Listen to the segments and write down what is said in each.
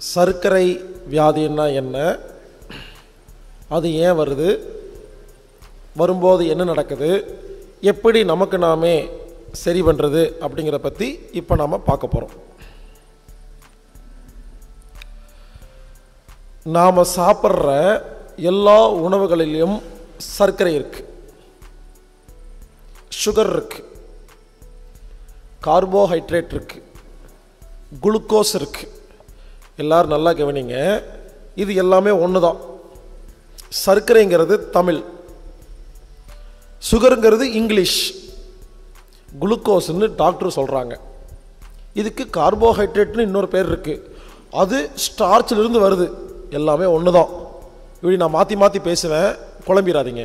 சர்க்கரை வியாதின்னா என்ன அது ஏன் வருது வரும்போது என்ன நடக்குது எப்படி நமக்கு நாமே சரி பண்ணுறது அப்படிங்கிறத பற்றி இப்போ நாம் பார்க்க போகிறோம் நாம் சாப்பிட்ற எல்லா உணவுகளிலும் சர்க்கரை இருக்கு சுகர் இருக்கு கார்போஹைட்ரேட் இருக்கு குளுக்கோஸ் இருக்கு எல்லாரும் நல்லா கவனிங்க இது எல்லாமே ஒன்று தான் சர்க்கரைங்கிறது தமிழ் சுகருங்கிறது இங்கிலீஷ் குளுக்கோஸ்னு டாக்டர் சொல்கிறாங்க இதுக்கு கார்போஹைட்ரேட்னு இன்னொரு பேர் இருக்குது அது ஸ்டார்ச்சிலிருந்து வருது எல்லாமே ஒன்று தான் இப்படி நான் மாற்றி மாற்றி பேசுவேன் குழம்பிடாதீங்க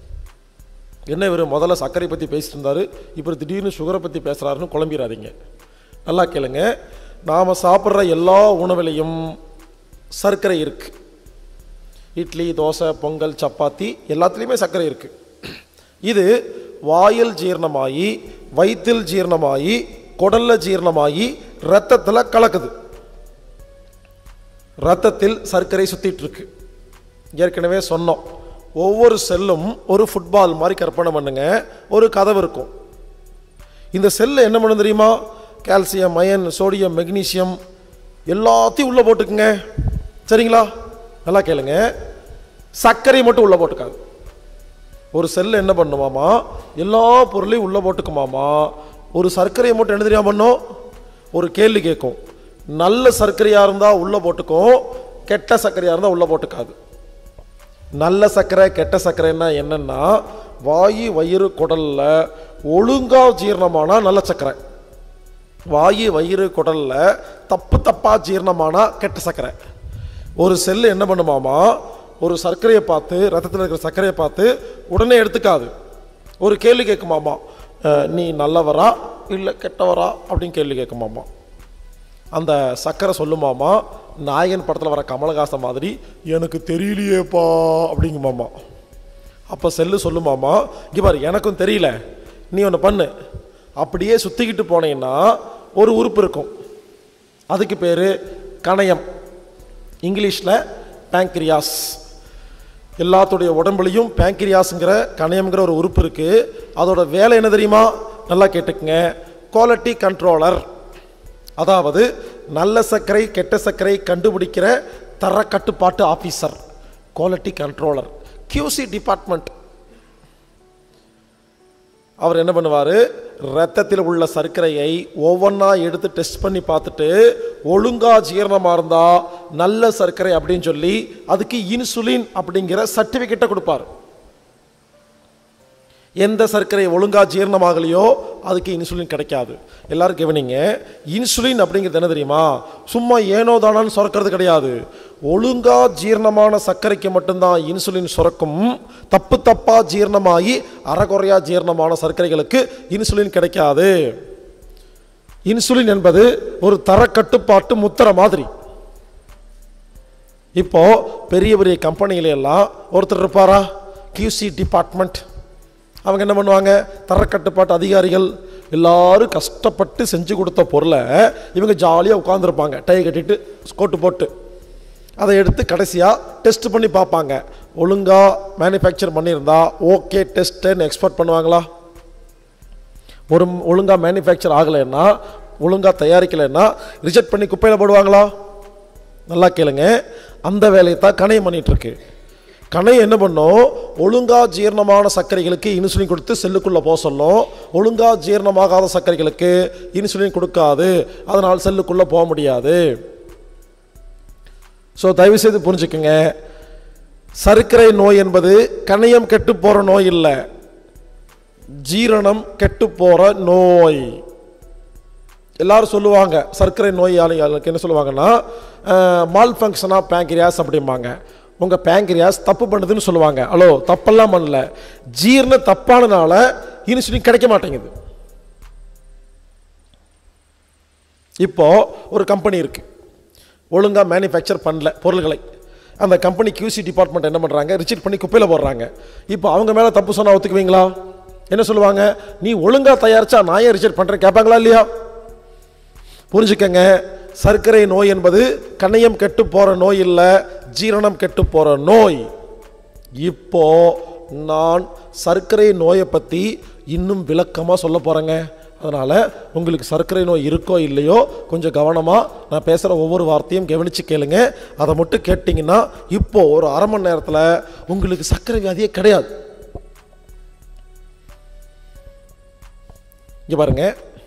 என்ன இவர் முதல்ல சர்க்கரை பற்றி பேசிட்டு இருந்தார் இப்போ திடீர்னு சுகரை பற்றி பேசுகிறாருன்னு குழம்பிடாதீங்க நல்லா கேளுங்க நாம் சாப்பிட்ற எல்லா உணவுலையும் சர்க்கரை இருக்குது இட்லி தோசை பொங்கல் சப்பாத்தி எல்லாத்துலேயுமே சர்க்கரை இருக்குது இது வாயில் ஜீரணமாகி வயிற்றில் ஜீரணமாகி குடல்ல ஜீரணமாகி ரத்தத்தில் கலக்குது ரத்தத்தில் சர்க்கரை சுத்திட்டு இருக்கு ஏற்கனவே சொன்னோம் ஒவ்வொரு செல்லும் ஒரு ஃபுட்பால் மாதிரி கற்பனை பண்ணுங்க ஒரு கதவு இருக்கும் இந்த செல்லை என்ன பண்ணும் தெரியுமா கால்சியம் அயன் சோடியம் மெக்னீசியம் எல்லாத்தையும் உள்ளே போட்டுக்குங்க சரிங்களா நல்லா கேளுங்க சர்க்கரை மட்டும் உள்ளே போட்டுக்காது ஒரு செல் என்ன பண்ணுமாமா எல்லா பொருளையும் உள்ளே போட்டுக்குமாமா ஒரு சர்க்கரையை மட்டும் என்ன தெரியாம பண்ணும் ஒரு கேள்வி கேட்கும் நல்ல சர்க்கரையாக இருந்தால் உள்ளே போட்டுக்கும் கெட்ட சர்க்கரையாக இருந்தால் உள்ளே போட்டுக்காது நல்ல சர்க்கரை கெட்ட சர்க்கரைன்னா என்னன்னா வாயு வயிறு குடல்ல ஒழுங்கா ஜீரணமானா நல்ல சர்க்கரை வாயு வயிறு குடல்ல தப்பு தப்பா ஜீரணமானா கெட்ட சர்க்கரை ஒரு செல் என்ன பண்ணுமாமா ஒரு சர்க்கரையை பார்த்து ரத்தத்தில் இருக்கிற சர்க்கரையை பார்த்து உடனே எடுத்துக்காது ஒரு கேள்வி கேட்குமாமா அஹ், நீ நல்லவரா இல்லை கெட்டவரா அப்படின்னு கேள்வி கேட்குமாமா அந்த சக்கரை சொல்லுமாமா நாயகன் படத்தில் வர கமலஹாசன் மாதிரி எனக்கு தெரியலையேப்பா அப்படிங்குமாமா அப்போ செல்லு சொல்லுமாமா இங்கே பாரு எனக்கும் தெரியல நீ ஒன்று பண்ணு அப்படியே சுற்றிக்கிட்டு போனீங்கன்னா ஒரு உறுப்பு இருக்கும் அதுக்கு பேர் கணையம் இங்கிலீஷில் பேங்க்ரியாஸ் எல்லாத்துடைய உடம்புலையும் பேங்க்ரியாஸுங்கிற கணையம்ங்கிற ஒரு உறுப்பு இருக்குது அதோட வேலை என்ன தெரியுமா நல்லா கேட்டுக்குங்க குவாலிட்டி கண்ட்ரோலர் அதாவது நல்ல சர்க்கரை கெட்ட சர்க்கரை கண்டுபிடிக்கிற தர கட்டுப்பாட்டு officer quality controller QC department அவர் என்ன பண்ணுவார் ரத்தத்தில் உள்ள சர்க்கரையை ஒவ்வொன்றா எடுத்து டெஸ்ட் பண்ணி பார்த்துட்டு ஒழுங்கா ஜீரணமாக இருந்தால் நல்ல சர்க்கரை அப்படின்னு சொல்லி அதுக்கு இன்சுலின் அப்படிங்கிற சர்டிஃபிகேட்டை கொடுப்பார் எந்த சர்க்கரை ஒழுங்கா ஜீரணமாகலையோ அதுக்கு இன்சுலின் கிடைக்காது எல்லாரும் கவனிங்க இன்சுலின் அப்படிங்கிறது என்ன தெரியுமா சும்மா ஏனோ தானான்னு சுரக்கிறது கிடையாது ஒழுங்கா ஜீரணமான சர்க்கரைக்கு மட்டும்தான் இன்சுலின் சுரக்கும் தப்பு தப்பா ஜீரணமாகி அறகுறையா ஜீரணமான சர்க்கரைகளுக்கு இன்சுலின் கிடைக்காது இன்சுலின் என்பது ஒரு தர கட்டுப்பாட்டு முத்திரை மாதிரி இப்போ பெரிய பெரிய கம்பெனியில எல்லாம் ஒருத்தர் இருப்பாரா QC டிபார்ட்மெண்ட் அவங்க என்ன பண்ணுவாங்க தரக்கட்டுப்பாட்டு அதிகாரிகள் எல்லாரும் கஷ்டப்பட்டு செஞ்சு கொடுத்த பொருளை இவங்க ஜாலியாக உட்காந்துருப்பாங்க டை கட்டிட்டு கோட்டு போட்டு அதை எடுத்து கடைசியாக டெஸ்ட் பண்ணி பார்ப்பாங்க ஒழுங்காக மேனுஃபேக்சர் பண்ணியிருந்தா ஓகே டெஸ்ட்டுன்னு எக்ஸ்போர்ட் பண்ணுவாங்களா ஒரு ஒழுங்காக மேனுஃபேக்சர் ஆகலைன்னா ஒழுங்காக தயாரிக்கலைன்னா ரிஜெக்ட் பண்ணி குப்பையில் போடுவாங்களா நல்லா கேளுங்க அந்த வேலையை தான் கணையம் பண்ணிட்டு இருக்கு கணையம் என்ன பண்ணும் ஒழுங்கா ஜீரணமான சர்க்கரைகளுக்கு இன்சுலின் கொடுத்து செல்லுக்குள்ளே போக சொல்லும் ஒழுங்கா ஜீரணமாகாத சர்க்கரைகளுக்கு இன்சுலின் கொடுக்காது அதனால் செல்லுக்குள்ளே போக முடியாது ஸோ தயவுசெய்து புரிஞ்சுக்குங்க சர்க்கரை நோய் என்பது கணையம் கெட்டு போகிற நோய் இல்லை ஜீரணம் கெட்டு போகிற நோய் எல்லாரும் சொல்லுவாங்க சர்க்கரை நோயாளிகளுக்கு என்ன சொல்லுவாங்கன்னா மால் ஃபங்க்ஷனாக பேங்க்ரியாஸ் அப்படிம்பாங்க உங்கள் பேங்க்ரியாஸ் தப்பு பண்ணுதுன்னு சொல்லுவாங்க ஹலோ தப்பெல்லாம் பண்ணல ஜீரண தப்பானனால இன்சுலின் கிடைக்க மாட்டேங்குது இப்போ ஒரு கம்பெனி இருக்கு ஒழுங்காக மேனுஃபேக்சர் பண்ணல பொருள்களை அந்த கம்பெனி QC டிபார்ட்மெண்ட் என்ன பண்ணுறாங்க ரிஜெக்ட் பண்ணி குப்பையில் போடுறாங்க இப்போ அவங்க மேலே தப்பு சொன்னால் ஒத்துக்குவீங்களா என்ன சொல்லுவாங்க நீ ஒழுங்காக தயாரிச்சா நான் ஏன் ரிஜெக்ட் பண்ணுறேன் கேட்பாங்களா இல்லையா புரிஞ்சுக்கங்க சர்க்கரை நோய் என்பது கணையம் கெட்டு போற நோய் இல்லை ஜீரணம் கெட்டு போற நோய் இப்போ நான் சர்க்கரை நோயை பற்றி இன்னும் விளக்கமாக சொல்ல போகிறேங்க அதனால் உங்களுக்கு சர்க்கரை நோய் இருக்கோ இல்லையோ கொஞ்சம் கவனமாக நான் பேசுகிற ஒவ்வொரு வார்த்தையும் கவனித்து கேளுங்க அதை மட்டும் கேட்டிங்கன்னா இப்போ ஒரு அரை மணி நேரத்தில் உங்களுக்கு சர்க்கரை வியாதியே கிடையாது இங்கே பாருங்க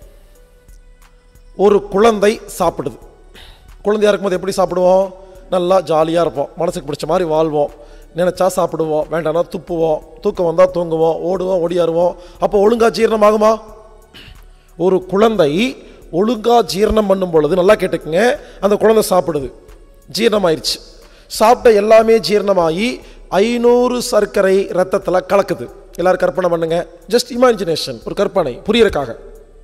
ஒரு குழந்தை சாப்பிடுது குழந்தையா இருக்கும்போது எப்படி சாப்பிடுவோம் நல்லா ஜாலியாக இருப்போம் மனசுக்கு பிடிச்ச மாதிரி வாழ்வோம் நினச்சா சாப்பிடுவோம் வேண்டாம்னா துப்புவோம் தூக்கம் வந்தால் தூங்குவோம் ஓடுவோம் ஓடியாருவோம் அப்போ ஒழுங்கா ஜீரணமாகுமா ஒரு குழந்தை ஒழுங்கா ஜீரணம் பண்ணும் பொழுது நல்லா கேட்டுக்குங்க அந்த குழந்தை சாப்பிடுது ஜீரணமாயிருச்சு சாப்பிட்ட எல்லாமே ஜீரணமாகி ஐநூறு சர்க்கரை ரத்தத்தில் கலக்குது எல்லாரும் கற்பனை பண்ணுங்க ஜஸ்ட் இமேஜினேஷன் ஒரு கற்பனை புரியறக்காக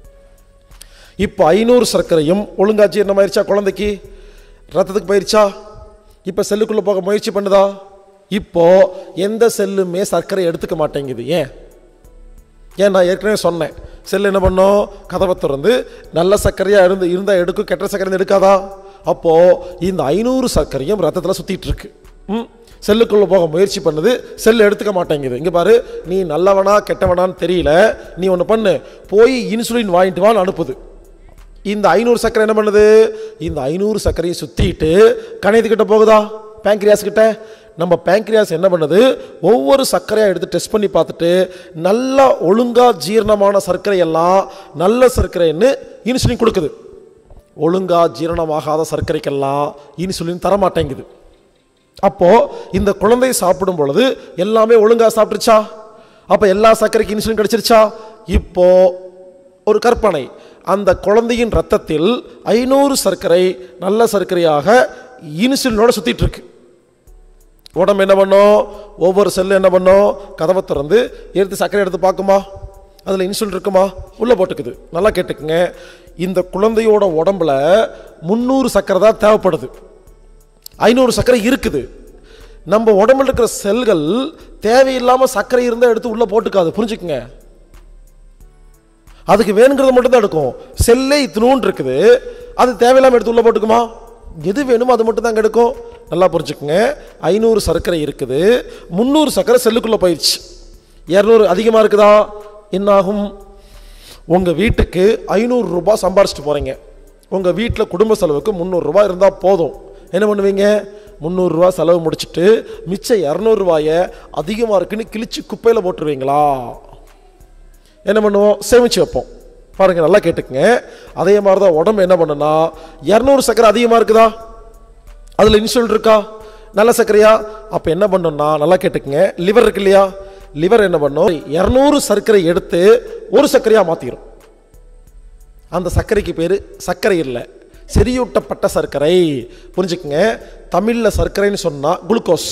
இப்போ ஐநூறு சர்க்கரையும் ஒழுங்கா ஜீரணமாயிருச்சா குழந்தைக்கு ரத்தத்துக்கு போயிருச்சா இப்போ செல்லுக்குள்ளே போக முயற்சி பண்ணுதா இப்போ எந்த செல்லுமே சர்க்கரை எடுத்துக்க மாட்டேங்குது ஏன் ஏன் நான் ஏற்கனவே சொன்னேன் செல் என்ன பண்ணோம் கதவை திறந்து நல்ல சர்க்கரையாக இருந்து இருந்தால் எடுக்கும் கெட்ட சர்க்கரை இருந்தா எடுக்காதா அப்போது இந்த ஐநூறு சர்க்கரையும் ரத்தத்தில் சுற்றிட்டு இருக்கு ம் செல்லுக்குள்ளே போக முயற்சி பண்ணுது செல் எடுத்துக்க மாட்டேங்குது இங்கே பாரு நீ நல்லவனா கெட்டவனான்னு தெரியல நீ ஒன்று பண்ணு போய் இன்சுலின் வாங்கிட்டு வான்னு அனுப்புது இந்த ஐநூறு சர்க்கரை என்ன பண்ணுது இந்த ஐநூறு சர்க்கரையை சுற்றிட்டு கணையத்துக்கிட்ட போகுதா பேங்க்ரியாஸ் கிட்ட நம்ம பேங்க்ரியாஸ் என்ன பண்ணுது ஒவ்வொரு சர்க்கரையாக எடுத்து டெஸ்ட் பண்ணி பார்த்துட்டு நல்லா ஒழுங்காக ஜீரணமான சர்க்கரை எல்லாம் நல்ல சர்க்கரைன்னு இன்சுலின் கொடுக்குது ஒழுங்கா ஜீரணமாகாத சர்க்கரைக்கெல்லாம் இன்சுலின் தர மாட்டேங்குது அப்போ இந்த குழந்தை சாப்பிடும் பொழுது எல்லாமே ஒழுங்கா சாப்பிட்டுருச்சா அப்போ எல்லா சர்க்கரைக்கு இன்சுலின் கிடைச்சிருச்சா இப்போ ஒரு கற்பனை அந்த குழந்தையின் ரத்தத்தில் ஐநூறு சர்க்கரை நல்ல சர்க்கரையாக இன்சுலினோட சுத்திட்டு இருக்கு உடம்பு என்ன பண்ணும் ஒவ்வொரு செல்லு என்ன பண்ணும் கதவை திறந்து எடுத்து சர்க்கரை எடுத்து பார்க்குமா அதில் இன்சுலின் இருக்குமா உள்ளே போட்டுக்குது நல்லா கேட்டுக்குங்க இந்த குழந்தையோட உடம்புல முந்நூறு சர்க்கரை தான் தேவைப்படுது ஐநூறு சர்க்கரை இருக்குது நம்ம உடம்புல இருக்கிற செல்கள் தேவையில்லாமல் சர்க்கரை இருந்தால் எடுத்து உள்ளே போட்டுக்காது புரிஞ்சுக்குங்க அதுக்கு வேணுங்கிறத மட்டும் தான் எடுக்கும் செல்லே இத்தினூன் இருக்குது அது தேவையில்லாமல் எடுத்து உள்ள போட்டுக்குமா எது வேணுமோ அது மட்டும் தான் எடுக்கும் நல்லா புரிஞ்சுக்குங்க ஐநூறு சர்க்கரை இருக்குது முந்நூறு சர்க்கரை செல்லுக்குள்ளே போயிடுச்சு இரநூறு அதிகமாக இருக்குதா என்னாகும் உங்கள் வீட்டுக்கு ஐநூறு ரூபாய் சம்பாரிச்சிட்டு போகிறீங்க உங்கள் வீட்டில் குடும்ப செலவுக்கு முந்நூறுரூவா இருந்தால் போதும் என்ன பண்ணுவீங்க முந்நூறுரூவா செலவு முடிச்சுட்டு மிச்சம் இரநூறுவாயை அதிகமாக இருக்குன்னு கிழிச்சு குப்பையில் போட்டுருவீங்களா என்ன பண்ணுவோம் சேமிச்சு வைப்போம் பாருங்க நல்லா கேட்டுக்குங்க அதே மாதிரி தான் உடம்பு என்ன பண்ணுனா இரநூறு சர்க்கரை அதிகமாக இருக்குதா அதில் இன்சுலின் இருக்கா நல்ல சர்க்கரையா அப்போ என்ன பண்ணணும்னா நல்லா கேட்டுக்குங்க லிவர் இருக்கு இல்லையா லிவர் என்ன பண்ணும் இரநூறு சர்க்கரை எடுத்து ஒரு சர்க்கரையாக மாற்றிடும் அந்த சர்க்கரைக்கு பேர் சர்க்கரை இல்லை செறியூட்டப்பட்ட சர்க்கரை புரிஞ்சுக்குங்க தமிழில் சர்க்கரைன்னு சொன்னால் குளுக்கோஸ்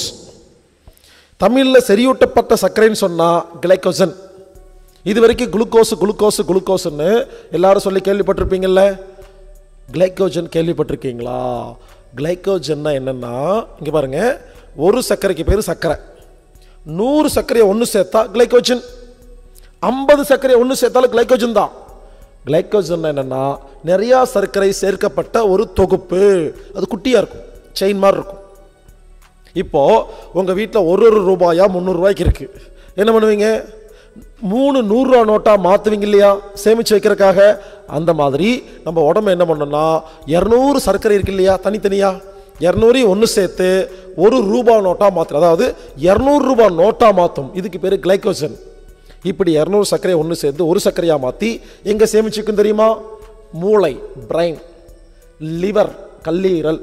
தமிழில் செறியூட்டப்பட்ட சர்க்கரைன்னு சொன்னால் கிளைக்கோசன் இது வரைக்கும் குளுக்கோஸ் குளுக்கோஸ் குளுக்கோஸ்ன்னு எல்லாரும் சொல்லி கேள்விப்பட்டிருப்பீங்கல்ல கிளைக்கோஜன் கேள்விப்பட்டிருக்கீங்களா கிளைக்கோஜன்னா என்னன்னா இங்கே பாருங்க ஒரு சர்க்கரைக்கு பேர் சர்க்கரை நூறு சர்க்கரையை ஒன்று சேர்த்தா கிளைக்கோஜன் ஐம்பது சர்க்கரையை ஒன்று சேர்த்தாலும் கிளைக்கோஜன் தான் கிளைக்கோஜன் என்னன்னா நிறையா சர்க்கரை சேர்க்கப்பட்ட ஒரு தொகுப்பு அது குட்டியாக இருக்கும் செயின் மாதிரி இருக்கும் இப்போ உங்கள் வீட்டில் ஒரு ஒரு ரூபாயா முந்நூறுரூவாய்க்கு இருக்கு என்ன பண்ணுவீங்க மூணு நூறுரூவா நோட்டாக மாற்றுவீங்க இல்லையா சேமித்து வைக்கிறதுக்காக அந்த மாதிரி நம்ம உடம்பு என்ன பண்ணோம்னா இரநூறு சர்க்கரை இருக்கு இல்லையா தனித்தனியா இரநூறையும் ஒன்று சேர்த்து ஒரு ரூபா நோட்டாக மாற்றும் அதாவது இரநூறு ரூபா நோட்டாக மாற்றும் இதுக்கு பேர் கிளைக்கோஜன் இப்படி இரநூறு சர்க்கரையை ஒன்று சேர்த்து ஒரு சர்க்கரையாக மாற்றி எங்கே சேமிச்சுக்கும் தெரியுமா மூளை பிரைன் லிவர் கல்லீரல்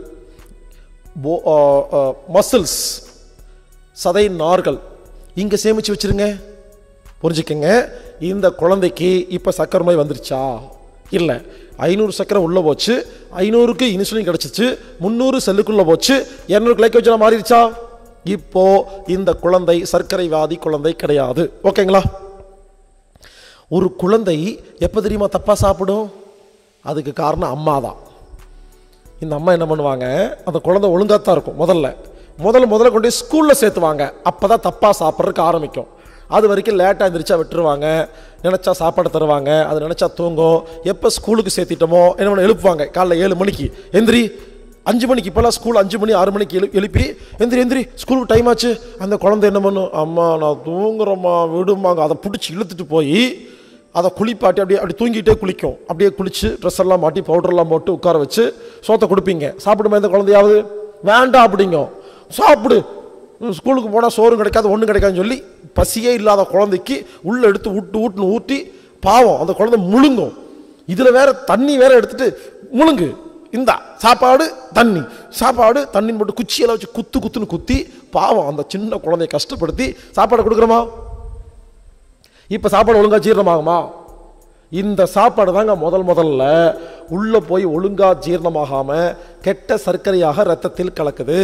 மசில்ஸ் சதை நார்கள் இங்கே சேமித்து வச்சிருங்க புரிஞ்சுக்கங்க இந்த குழந்தைக்கு இப்போ சக்கரை நோய் வந்துருச்சா இல்லை ஐநூறு சக்கரை உள்ளே போச்சு ஐநூறுக்கு இன்சுலின் கிடச்சிச்சு முந்நூறு செல்லுக்குள்ளே போச்சு இரநூறு கிளைக்கோஜனா மாறிடுச்சா இப்போ இந்த குழந்தை சர்க்கரை வியாதி குழந்தை கிடையாது ஓகேங்களா ஒரு குழந்தை எப்போ தெரியுமா தப்பாக சாப்பிடும் அதுக்கு காரணம் அம்மா தான் இந்த அம்மா என்ன பண்ணுவாங்க அந்த குழந்தை ஒழுங்காக தான் இருக்கும் முதல்ல முதல்ல முதல்ல கொண்டு போய் ஸ்கூலில் சேர்த்துவாங்க அப்போ தான் தப்பாக சாப்பிட்றதுக்கு ஆரம்பிக்கும் அது வரைக்கும் லேட்டாக எந்திரிச்சா விட்டுருவாங்க நினச்சா சாப்பாடு தருவாங்க அது நினச்சா தூங்கும் எப்போ ஸ்கூலுக்கு சேர்த்திட்டோமோ என்ன பண்ண எழுப்புவாங்க காலைல ஏழு மணிக்கு எந்திரி அஞ்சு மணிக்கு இப்போல்லாம் ஸ்கூல் அஞ்சு மணி ஆறு மணிக்கு எழு எழுப்பி எந்திரி எந்திரி ஸ்கூலுக்கு டைம் ஆச்சு அந்த குழந்தை என்ன பண்ணும் அம்மா நான் தூங்குறேம்மா விடுமாங்க அதை பிடிச்சி இழுத்துட்டு போய் அதை குளிப்பாட்டி அப்படியே அப்படி தூங்கிட்டே குளிக்கும் அப்படியே குளிச்சு ட்ரெஸ் எல்லாம் மாட்டி பவுடர்லாம் போட்டு உட்கார வச்சு சோத்தை கொடுப்பீங்க சாப்பிடுமா இந்த குழந்தையாவது வேண்டாம் அப்படிங்க சாப்பிடு உம், ஸ்கூலுக்கு போனால் சோறும் கிடைக்காது ஒன்றும் கிடைக்காதுன்னு சொல்லி பசியே இல்லாத குழந்தைக்கு உள்ளே எடுத்து ஊட்டு ஊட்டுன்னு ஊட்டி பாவம் அந்த குழந்தை முழுங்கும் இதில் வேற தண்ணி வேற எடுத்துட்டு முழுங்கு இந்தா சாப்பாடு தண்ணி சாப்பாடு தண்ணின்னு போட்டு குச்சியெல்லாம் வச்சு குத்து குத்துன்னு குத்தி பாவம் அந்த சின்ன குழந்தைய கஷ்டப்படுத்தி சாப்பாடு கொடுக்குறோமா இப்போ சாப்பாடு ஒழுங்கா ஜீரணமாகுமா இந்த சாப்பாடு தாங்க முதல் முதல்ல உள்ள போய் ஒழுங்கா ஜீரணமாகாம கெட்ட சர்க்கரையாக ரத்தத்தில் கலக்குது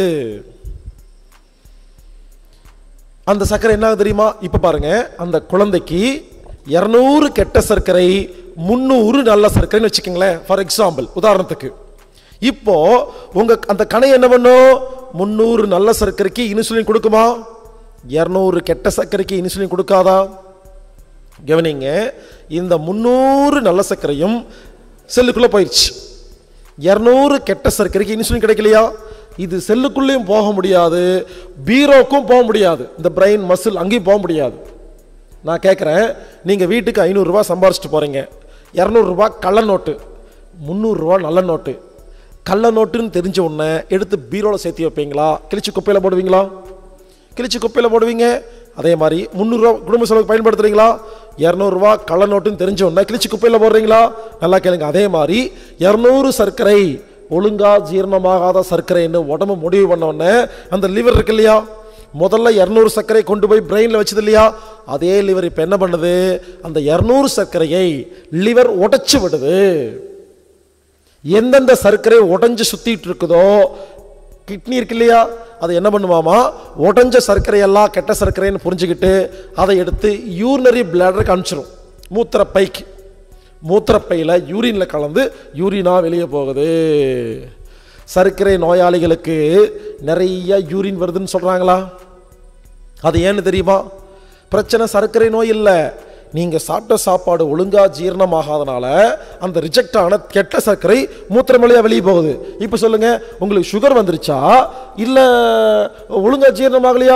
அந்த சர்க்கரை என்ன ஆகுது தெரியுமா இப்ப பாருங்க அந்த குழந்தைக்கு இரநூறு கெட்ட சர்க்கரை முந்நூறு நல்ல சர்க்கரைன்னு வச்சுக்கோங்களேன் ஃபார் எக்ஸாம்பிள் உதாரணத்துக்கு இப்போ உங்க அந்த கணை என்ன பண்ணும் முந்நூறு நல்ல சர்க்கரைக்கு இன்சுலின் கொடுக்குமா இரநூறு கெட்ட சர்க்கரைக்கு இன்சுலின் கொடுக்காதா கவனிங்க இந்த முந்நூறு நல்ல சர்க்கரையும் செல்லுக்குள்ள போயிடுச்சு இரநூறு கெட்ட சர்க்கரைக்கு இன்சுலின் கிடைக்கலையா இது செல்லுக்குள்ளேயும் போக முடியாது பீரோக்கும் போக முடியாது இந்த பிரெயின் மசில் அங்கேயும் போக முடியாது நான் கேட்குறேன் நீங்கள் வீட்டுக்கு ஐநூறுரூவா சம்பாரிச்சிட்டு போகிறீங்க இரநூறுபா கள்ள நோட்டு முந்நூறுரூவா நல்ல நோட்டு கள்ள நோட்டுன்னு தெரிஞ்ச உடனே எடுத்து பீரோவில் சேர்த்து வைப்பீங்களா கிழிச்சு குப்பையில் போடுவீங்களா கிழிச்சு குப்பையில் போடுவீங்க அதே மாதிரி முந்நூறுரூவா குடும்ப செலவுக்கு பயன்படுத்துறீங்களா இரநூறுவா கள்ள நோட்டுன்னு தெரிஞ்ச உடனே கிழிச்சு குப்பையில் போடுறீங்களா நல்லா கேளுங்க அதே மாதிரி இரநூறு சர்க்கரை ஒழுங்கா ஜீரணமாகாத சர்க்கரைன்னு உடம்பு முடிவு பண்ண உடனே அந்த லிவர் இருக்கு இல்லையா முதல்ல இரநூறு சர்க்கரை கொண்டு போய் பிரெயினில் வச்சது இல்லையா அதே லிவர் இப்போ என்ன பண்ணுது அந்த இரநூறு சர்க்கரையை லிவர் உடைச்சு விடுது எந்தெந்த சர்க்கரை உடைஞ்சு சுத்திட்டு இருக்குதோ கிட்னி இருக்கு இல்லையா அது என்ன பண்ணுமாமா உடைஞ்ச சர்க்கரையெல்லாம் கெட்ட சர்க்கரைன்னு புரிஞ்சுக்கிட்டு அதை எடுத்து யூரினரி பிளாடருக்கு அனுப்பிச்சிரும் மூத்திர பைக்கு மூத்திரப்பையில் யூரினில் கலந்து யூரினா வெளியே போகுது சர்க்கரை நோயாளிகளுக்கு நிறைய யூரின் வருதுன்னு சொல்கிறாங்களா அது ஏன்னு தெரியுமா பிரச்சனை சர்க்கரை நோய் இல்லை நீங்கள் சாப்பிட்ட சாப்பாடு ஒழுங்கா ஜீரணமாகாதனால அந்த ரிஜெக்ட் ஆன கெட்ட சர்க்கரை மூத்திரம் வழியாக வெளியே போகுது இப்போ சொல்லுங்க உங்களுக்கு சுகர் வந்துருச்சா இல்லை ஒழுங்கா ஜீரணமாகலையா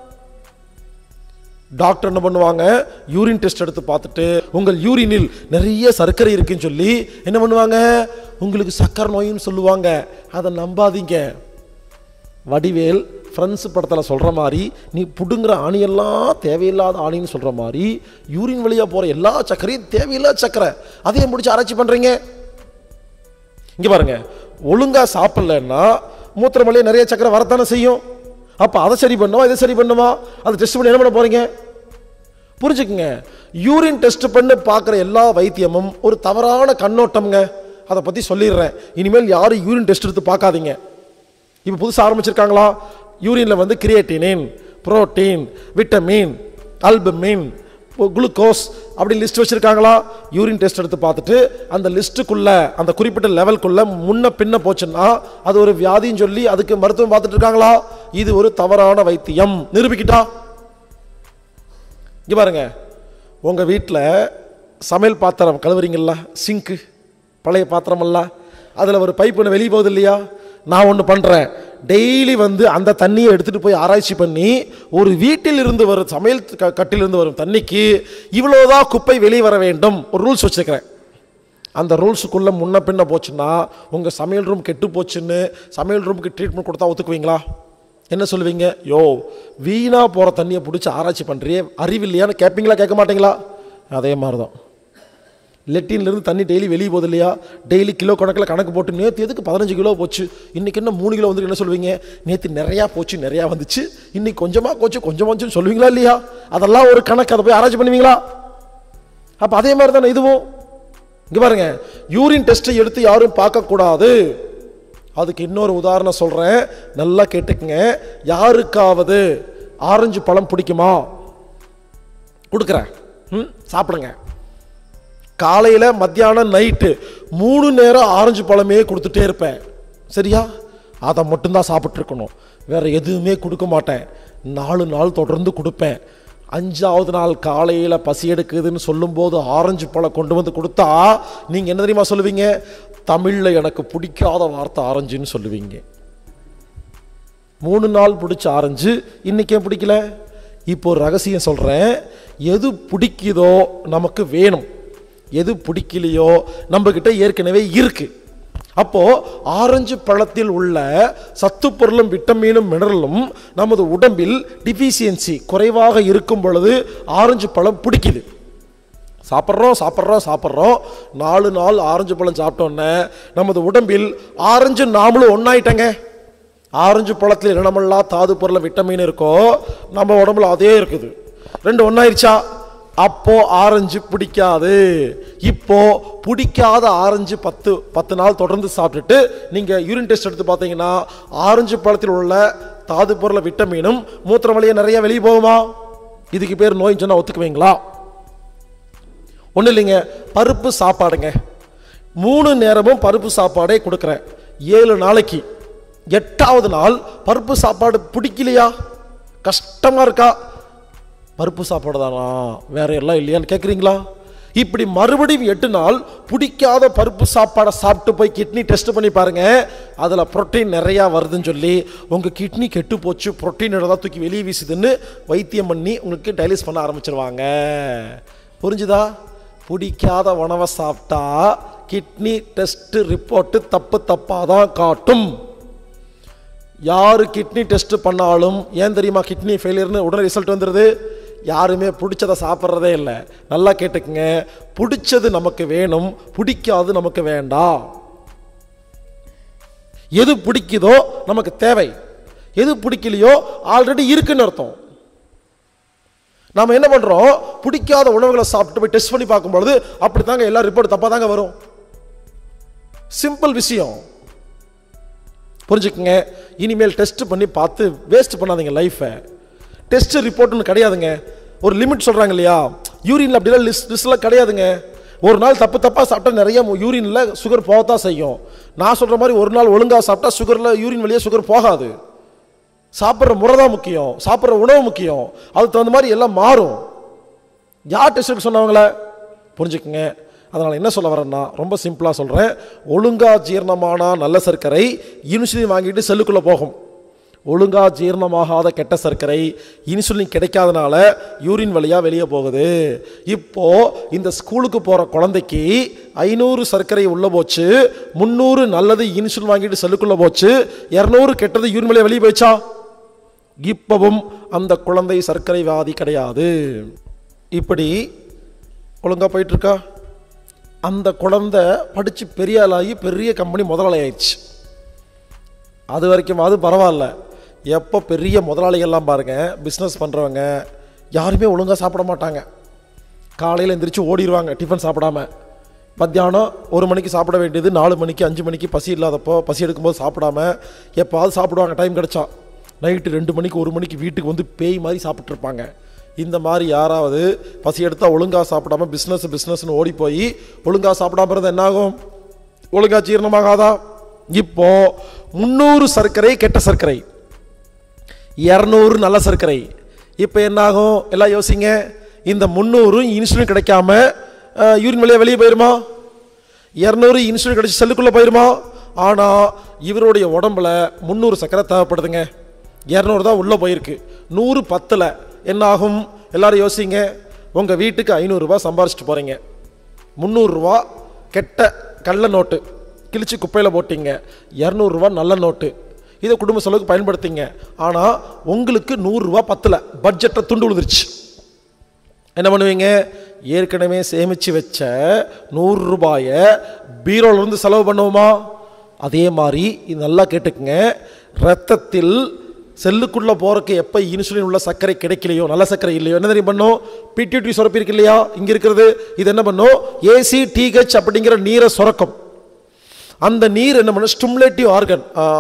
டாக்டர் என்ன பண்ணுவாங்க யூரின் டெஸ்ட் எடுத்து பார்த்துட்டு உங்கள் யூரினில் நிறைய சர்க்கரை இருக்குன்னு சொல்லி என்ன பண்ணுவாங்க உங்களுக்கு சர்க்கரை நோயின்னு சொல்லுவாங்க அதை நம்பாதீங்க வடிவேல் ஃப்ரெண்ட்ஸ் படத்தில் சொல்கிற மாதிரி நீ புடுங்குற ஆணியெல்லாம் தேவையில்லாத ஆணின்னு சொல்கிற மாதிரி யூரின் வழியாக போகிற எல்லா சர்க்கரையும் தேவையில்லாத சர்க்கரை அதையும் முடிச்சு ஆராய்ச்சி பண்ணுறீங்க இங்கே பாருங்க ஒழுங்காக சாப்பிட்லன்னா மூத்திரம் வழியாக நிறைய சர்க்கரை வரத்தானே செய்யும் அப்போ அதை சரி பண்ணுமா இதை சரி பண்ணுமா அதை டெஸ்ட் பண்ணி என்ன பண்ண போகிறீங்க புரிஞ்சுக்குங்க யூரின் டெஸ்ட் பண்ணி பார்க்குற எல்லா வைத்தியமும் ஒரு தவறான கண்ணோட்டம்ங்க அதை பற்றி சொல்லிடுறேன் இனிமேல் யாரும் யூரின் டெஸ்ட் எடுத்து பார்க்காதீங்க இப்போ புதுசாக ஆரம்பிச்சிருக்காங்களா யூரினில் வந்து creatinine protein vitamin albumin glucose அப்படி லிஸ்ட் வச்சுருக்காங்களா யூரின் டெஸ்ட் எடுத்து பார்த்துட்டு அந்த லிஸ்ட்டுக்குள்ள அந்த குறிப்பிட்ட லெவல்குள்ள முன்ன பின்ன போச்சுன்னா அது ஒரு வியாதின்னு சொல்லி அதுக்கு மருத்துவம் பார்த்துட்டு இருக்காங்களா இது ஒரு தவறான வைத்தியம் நிரூபிக்கிட்டா இங்கே பாருங்க உங்கள் வீட்டில் சமையல் பாத்திரம் கழுவுறீங்களா சிங்க்கு பழைய பாத்திரமல்ல அதில் ஒரு பைப் ஒன்று வெளியே போகுது இல்லையா நான் ஒன்று பண்ணுறேன் டெய்லி வந்து அந்த தண்ணியை எடுத்துகிட்டு போய் ஆராய்ச்சி பண்ணி ஒரு வீட்டில் இருந்து வரும் சமையல் க- கட்டிலிருந்து வரும் தண்ணிக்கு இவ்வளோதான் குப்பை வெளியே வர வேண்டும் ஒரு ரூல்ஸ் வச்சுருக்கிறேன் அந்த ரூல்ஸுக்குள்ளே முன்ன பின்ன போச்சுன்னா உங்கள் சமையல் ரூம் கெட்டு போச்சுன்னு சமையல் ரூமுக்கு ட்ரீட்மெண்ட் கொடுத்தா ஒத்துக்குவீங்களா என்ன சொல்லுவீங்க யோ வீணா போகிற தண்ணியை பிடிச்சி ஆராய்ச்சி பண்ணுறியே அறிவில்லையான்னு கேட்பீங்களா கேட்க மாட்டீங்களா அதே மாதிரி தான் லெட்டின்லேருந்து தண்ணி டெய்லி வெளியே போகுது இல்லையா டெய்லி கிலோ கணக்கில் கணக்கு போட்டு நேற்று எதுக்கு பதினஞ்சு கிலோ போச்சு இன்றைக்கி என்ன மூணு கிலோ வந்து என்ன சொல்லுவீங்க நேற்று நிறையா போச்சு நிறையா வந்துச்சு இன்னைக்கு கொஞ்சமாக போச்சு கொஞ்சம் வந்துச்சுன்னு சொல்லுவீங்களா இல்லையா அதெல்லாம் ஒரு கணக்கு அதை போய் ஆராய்ச்சி பண்ணுவீங்களா அப்போ அதே மாதிரி தானே இதுவும் இங்கே பாருங்க யூரின் டெஸ்ட்டை எடுத்து யாரும் பார்க்கக்கூடாது அதுக்கு இன்னொரு உதாரணம் சொல்கிறேன் நல்லா கேட்டுக்குங்க யாருக்காவது ஆரஞ்சு பழம் பிடிக்குமா கொடுக்குறேன் ம் சாப்பிடுங்க காலையில் மத்தியானம் நைட்டு மூணு நேரம் ஆரஞ்சு பழமே கொடுத்துட்டே இருப்பேன் சரியா அதை மட்டும்தான் சாப்பிட்ருக்கணும் வேற எதுவுமே கொடுக்க மாட்டேன் நாலு நாள் தொடர்ந்து கொடுப்பேன் அஞ்சாவது நாள் காலையில் பசி எடுக்குதுன்னு சொல்லும்போது ஆரஞ்சு பழம் கொண்டு வந்து கொடுத்தா நீங்கள் என்ன தெரியுமா சொல்லுவீங்க தமிழில் எனக்கு பிடிக்காத வார்த்தை ஆரஞ்சுன்னு சொல்லுவீங்க மூணு நாள் பிடிச்ச ஆரஞ்சு இன்னைக்கு ஏன் பிடிக்கல இப்போ ஒரு ரகசியம் சொல்கிறேன் எது பிடிக்குதோ நமக்கு வேணும் எது பிடிக்கலையோ நம்மக்கிட்ட ஏற்கனவே இருக்கு அப்போ ஆரஞ்சு பழத்தில் உள்ள சத்து பொருளும் விட்டமினும் மினரலும் நமது உடம்பில் டிஃபிஷியன்சி குறைவாக இருக்கும் பொழுது ஆரஞ்சு பழம் பிடிக்குது சாப்பிட்றோம் சாப்பிட்றோம் சாப்பிட்றோம் நாலு நாள் ஆரஞ்சு பழம் சாப்பிட்டோன்னே நமது உடம்பில் ஆரஞ்சு நாமளும் ஒன்றாயிட்டங்க ஆரஞ்சு பழத்தில் என்னமெல்லாம் தாது பொருள் விட்டமின் இருக்கோ நம்ம உடம்புல அதே இருக்குது ரெண்டு ஒன்றாயிருச்சா அப்போ ஆரஞ்சு பிடிக்காது இப்போ பிடிக்காத ஆரஞ்சு பத்து பத்து நாள் தொடர்ந்து சாப்பிட்டுட்டு நீங்கள் யூரின் டெஸ்ட் எடுத்து பார்த்தீங்கன்னா ஆரஞ்சு பழத்தில் உள்ள தாது பொருள் விட்டமினும் மூத்திர வழியே நிறைய வெளியே போகுமா இதுக்கு பேர் நோய் சொன்னால் ஒத்துக்குவீங்களா ஒன்றும் இல்லைங்க பருப்பு சாப்பாடுங்க மூணு நேரமும் பருப்பு சாப்பாடே கொடுக்குறேன் ஏழு நாளைக்கு எட்டாவது நாள் பருப்பு சாப்பாடு பிடிக்கலையா கஷ்டமாக இருக்கா பருப்பு சாப்பாடு தானா வேற எல்லாம் இல்லையான்னு கேட்குறீங்களா இப்படி மறுபடியும் எட்டு நாள் பிடிக்காத பருப்பு சாப்பாடை சாப்பிட்டு போய் கிட்னி டெஸ்ட் பண்ணி பாருங்க அதில் புரோட்டீன் நிறையா வருதுன்னு சொல்லி உங்கள் கிட்னி கெட்டு போச்சு புரோட்டீன் தான் தூக்கி வெளியே வீசுதுன்னு வைத்தியம் பண்ணி உங்களுக்கு டைலிஸ் பண்ண ஆரம்பிச்சிருவாங்க புரிஞ்சுதா பிடிக்காத உணவை சாப்பிட்டா கிட்னி டெஸ்ட் ரிப்போர்ட்டு தப்பு தப்பாக தான் காட்டும் யார் கிட்னி டெஸ்ட் பண்ணாலும் ஏன் தெரியுமா கிட்னி ஃபெயிலியர்னு உடனே ரிசல்ட் வந்துடுது யாருமே பிடிச்சதை சாப்பிட்றதே இல்லை நல்லா கேட்டுக்குங்க பிடிச்சது நமக்கு வேணும் பிடிக்காது நமக்கு வேண்டாம் எது பிடிக்குதோ நமக்கு தேவை எது பிடிக்கலையோ ஆல்ரெடி இருக்குன்னு அர்த்தம் நாம என்ன பண்றோம் பிடிக்காத உணவுகளை சாப்பிட்டு போய் டெஸ்ட் பண்ணி பார்க்கும்பொழுது அப்படி தாங்க எல்லா ரிப்போர்ட் தப்பா தாங்க வரும் சிம்பிள் விஷயம் புரிஞ்சுக்குங்க இனிமேல் டெஸ்ட் பண்ணி பார்த்து வேஸ்ட் பண்ணாதீங்க லைஃப்பை டெஸ்ட் ரிப்போர்ட்னு கிடையாதுங்க ஒரு லிமிட் சொல்கிறாங்க இல்லையா யூரின்ல அப்படிலாம் லிஸ்ட் லிஸ்ட்லாம் கிடையாதுங்க ஒரு நாள் தப்பு தப்பாக சாப்பிட்டா நிறைய யூரின்ல சுகர் போகத்தான் செய்யும் நான் சொல்கிற மாதிரி ஒரு நாள் ஒழுங்காக சாப்பிட்டா சுகரில் யூரின் வழியாக சுகர் போகாது சாப்பிட்ற முறை தான் முக்கியம் சாப்பிட்ற உணவு முக்கியம் அதுக்கு தகுந்த மாதிரி எல்லாம் மாறும் யார் டெஸ்ட் எடுக்க சொன்னவங்கள புரிஞ்சுக்குங்க அதனால் என்ன சொல்ல வரேன்னா ரொம்ப சிம்பிளாக சொல்கிறேன் ஒழுங்கா ஜீரணமான நல்ல சர்க்கரை இன்சுலின் வாங்கிட்டு செல்லுக்குள்ளே போகும் ஒழுங்கா ஜீரணமாகாத கெட்ட சர்க்கரை இன்சுலின் கிடைக்காதனால யூரின் வழியாக வெளியே போகுது இப்போ இந்த ஸ்கூலுக்கு போகிற குழந்தைக்கு ஐநூறு சர்க்கரை உள்ள போச்சு முந்நூறு நல்லது இன்சுலின் வாங்கிட்டு செல்லுக்குள்ளே போச்சு இரநூறு கெட்டது யூரின் வழியாக வெளியே போயிச்சா இப்பவும் அந்த குழந்தை சர்க்கரை வியாதி கிடையாது இப்படி ஒழுங்காக போயிட்டுருக்கா அந்த குழந்தை படித்து பெரிய ஆளாகி பெரிய கம்பெனி முதலாளி ஆயிடுச்சு அது வரைக்கும் அது பரவாயில்ல எப்போ பெரிய முதலாளிகள்லாம் பாருங்கள் பிஸ்னஸ் பண்ணுறவங்க யாருமே ஒழுங்காக சாப்பிட மாட்டாங்க காலையில் எந்திரிச்சு ஓடிடுவாங்க டிஃபன் சாப்பிடாம மத்தியானம் ஒரு மணிக்கு சாப்பிட வேண்டியது நாலு மணிக்கு அஞ்சு மணிக்கு பசி இல்லாதப்போ பசி எடுக்கும்போது சாப்பிடாம எப்போவாது சாப்பிடுவாங்க டைம் கிடைச்சா நைட்டு ரெண்டு மணிக்கு ஒரு மணிக்கு வீட்டுக்கு வந்து பேய் மாதிரி சாப்பிட்ருப்பாங்க இந்த மாதிரி யாராவது பசி எடுத்தால் ஒழுங்காக சாப்பிடாம பிஸ்னஸ் பிஸ்னஸ்னு ஓடி போய் ஒழுங்காக சாப்பிடாம இருந்தால் என்னாகும் ஒழுங்கா ஜீரணமாகாதா இப்போ முந்நூறு சர்க்கரை கெட்ட சர்க்கரை இரநூறு நல்ல சர்க்கரை இப்போ என்னாகும் எல்லாம் யோசிங்க இந்த முந்நூறு இன்சுலின் கிடைக்காம அஹ், யூரின் வழியாக வெளியே போயிருமா இரநூறு இன்சுலின் கிடைச்சி செல்லுக்குள்ளே போயிருமா ஆனால் இவருடைய உடம்புல முந்நூறு சர்க்கரை தேவைப்படுதுங்க இரநூறு தான் உள்ளே போயிருக்கு நூறு பத்தில் என்ன ஆகும் எல்லாரும் யோசிங்க உங்கள் வீட்டுக்கு ஐநூறுரூவா சம்பாரிச்சிட்டு போகிறீங்க முந்நூறுரூவா கெட்ட கள்ள நோட்டு கிழிச்சு குப்பையில் போட்டீங்க இரநூறுவா நல்ல நோட்டு இதை குடும்ப செலவுக்கு பயன்படுத்திங்க ஆனால் உங்களுக்கு நூறுரூவா பத்தில் பட்ஜெட்டை துண்டு விழுந்துருச்சு என்ன பண்ணுவீங்க ஏற்கனவே சேமித்து வச்ச நூறு ரூபாயை பீரோல இருந்து செலவு பண்ணுவோமா அதே மாதிரி இது நல்லா கேட்டுக்குங்க ரத்தத்தில் செல்லுக்குள்ளே போகிறக்கு எப்போ இன்சுலின் உள்ள சர்க்கரை கிடைக்கலையோ நல்ல சர்க்கரை இல்லையோ என்ன தெரியும் பண்ணும் பிடியூட்டி சுரப்பி இருக்கு இல்லையா இங்கே இருக்கிறது இது என்ன பண்ணும் ஏசி டிஹெச் அப்படிங்கிற நீரை சுரக்கும் அந்த நீர் என்ன பண்ணும் ஸ்டிமுலேட்டிவ் ஆர்கன்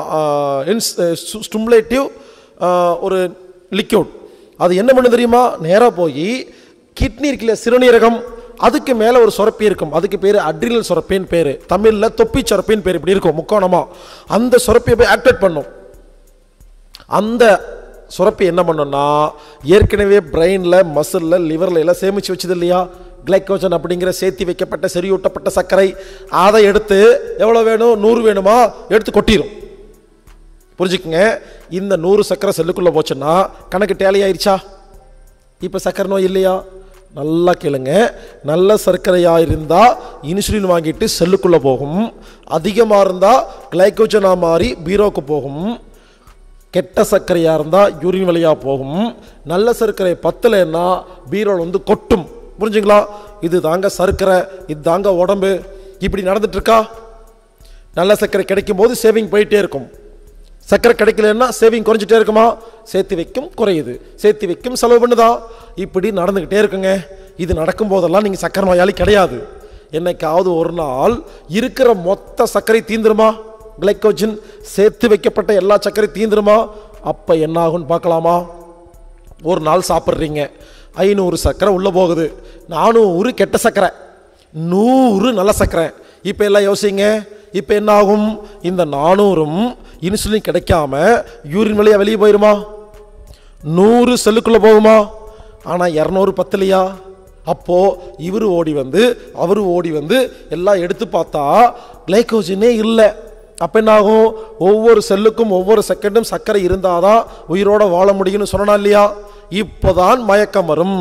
ஸ்டிமுலேட்டிவ் ஒரு லிக்யூட் அது என்ன பண்ணு தெரியுமா நேராக போய் கிட்னி இருக்குல்ல சிறுநீரகம் அதுக்கு மேலே ஒரு சுரப்பி இருக்கும் அதுக்கு பேர் அட்ரினல் சுரப்பின்னு பேர் தமிழில் தொப்பி சுரப்பின்னு பேர் இப்படி இருக்கும் முக்கோணமாக அந்த சுரப்பியை போய் ஆக்டிவேட் பண்ணும் அந்த சுரப்பி என்ன பண்ணும்னா ஏற்கனவே பிரெயினில் மசிலில் லிவரில் எல்லாம் சேமித்து வச்சது இல்லையா கிளைக்கோஜன் அப்படிங்கிற சேர்த்தி வைக்கப்பட்ட செறியூட்டப்பட்ட சர்க்கரை அதை எடுத்து எவ்வளோ வேணும் நூறு வேணுமா எடுத்து கொட்டிடும் புரிஞ்சுக்குங்க இந்த நூறு சர்க்கரை செல்லுக்குள்ளே போச்சுன்னா கணக்கு டேலி ஆயிடுச்சா இப்போ சர்க்கரை நோய் இல்லையா நல்லா கேளுங்க நல்ல சர்க்கரையாக இருந்தால் இன்சுலின் வாங்கிட்டு செல்லுக்குள்ளே போகும் அதிகமாக இருந்தால் கிளைக்கோஜனாக மாறி பீரோக்கு போகும் கெட்ட சர்க்கரையாக இருந்தால் யூரின் வழியாக போகும் நல்ல சர்க்கரை பத்தலைன்னா பீரோல் வந்து கொட்டும் புரிஞ்சுங்களா இது தாங்க சர்க்கரை இது தாங்க உடம்பு இப்படி நடந்துட்டு இருக்கா நல்ல சர்க்கரை கிடைக்கும் போது சேவிங் போயிட்டே இருக்கும் சர்க்கரை கிடைக்கலன்னா சேவிங் குறைஞ்சிட்டே இருக்குமா சேர்த்து வைக்கும் குறையுது சேர்த்து வைக்கும் செலவு பண்ணுதா இப்படி நடந்துக்கிட்டே இருக்குங்க இது நடக்கும் போதெல்லாம் நீங்கள் சர்க்கரை நோயாளி கிடையாது என்னைக்காவது ஒரு நாள் இருக்கிற மொத்த சர்க்கரை தீந்துருமா கிளைக்கோஜன் சேர்த்து வைக்கப்பட்ட எல்லா சர்க்கரை தீந்துருமா அப்போ என்ன ஆகும்னு பார்க்கலாமா ஒரு நாள் சாப்பிட்றீங்க ஐநூறு சர்க்கரை உள்ளே போகுது நானூறு கெட்ட சர்க்கரை நூறு நல்ல சர்க்கரை இப்போ எல்லாம் யோசிங்க இப்போ என்ன ஆகும் இந்த நானூறும் இன்சுலின் கிடைக்காம யூரின் வழியாக வெளியே போயிருமா நூறு செல்லுக்குள்ளே போகுமா ஆனால் இரநூறு பத்தலையா அப்போ இவர் ஓடி வந்து அவர் ஓடி வந்து எல்லாம் எடுத்து பார்த்தா கிளைக்கோஜனே இல்லை அப்போ என்ன ஆகும் ஒவ்வொரு செல்லுக்கும் ஒவ்வொரு செகண்டும் சர்க்கரை இருந்தாதான் உயிரோட வாழ முடியும்னு சொன்னா இல்லையா இப்போதான் மயக்கம் வரும்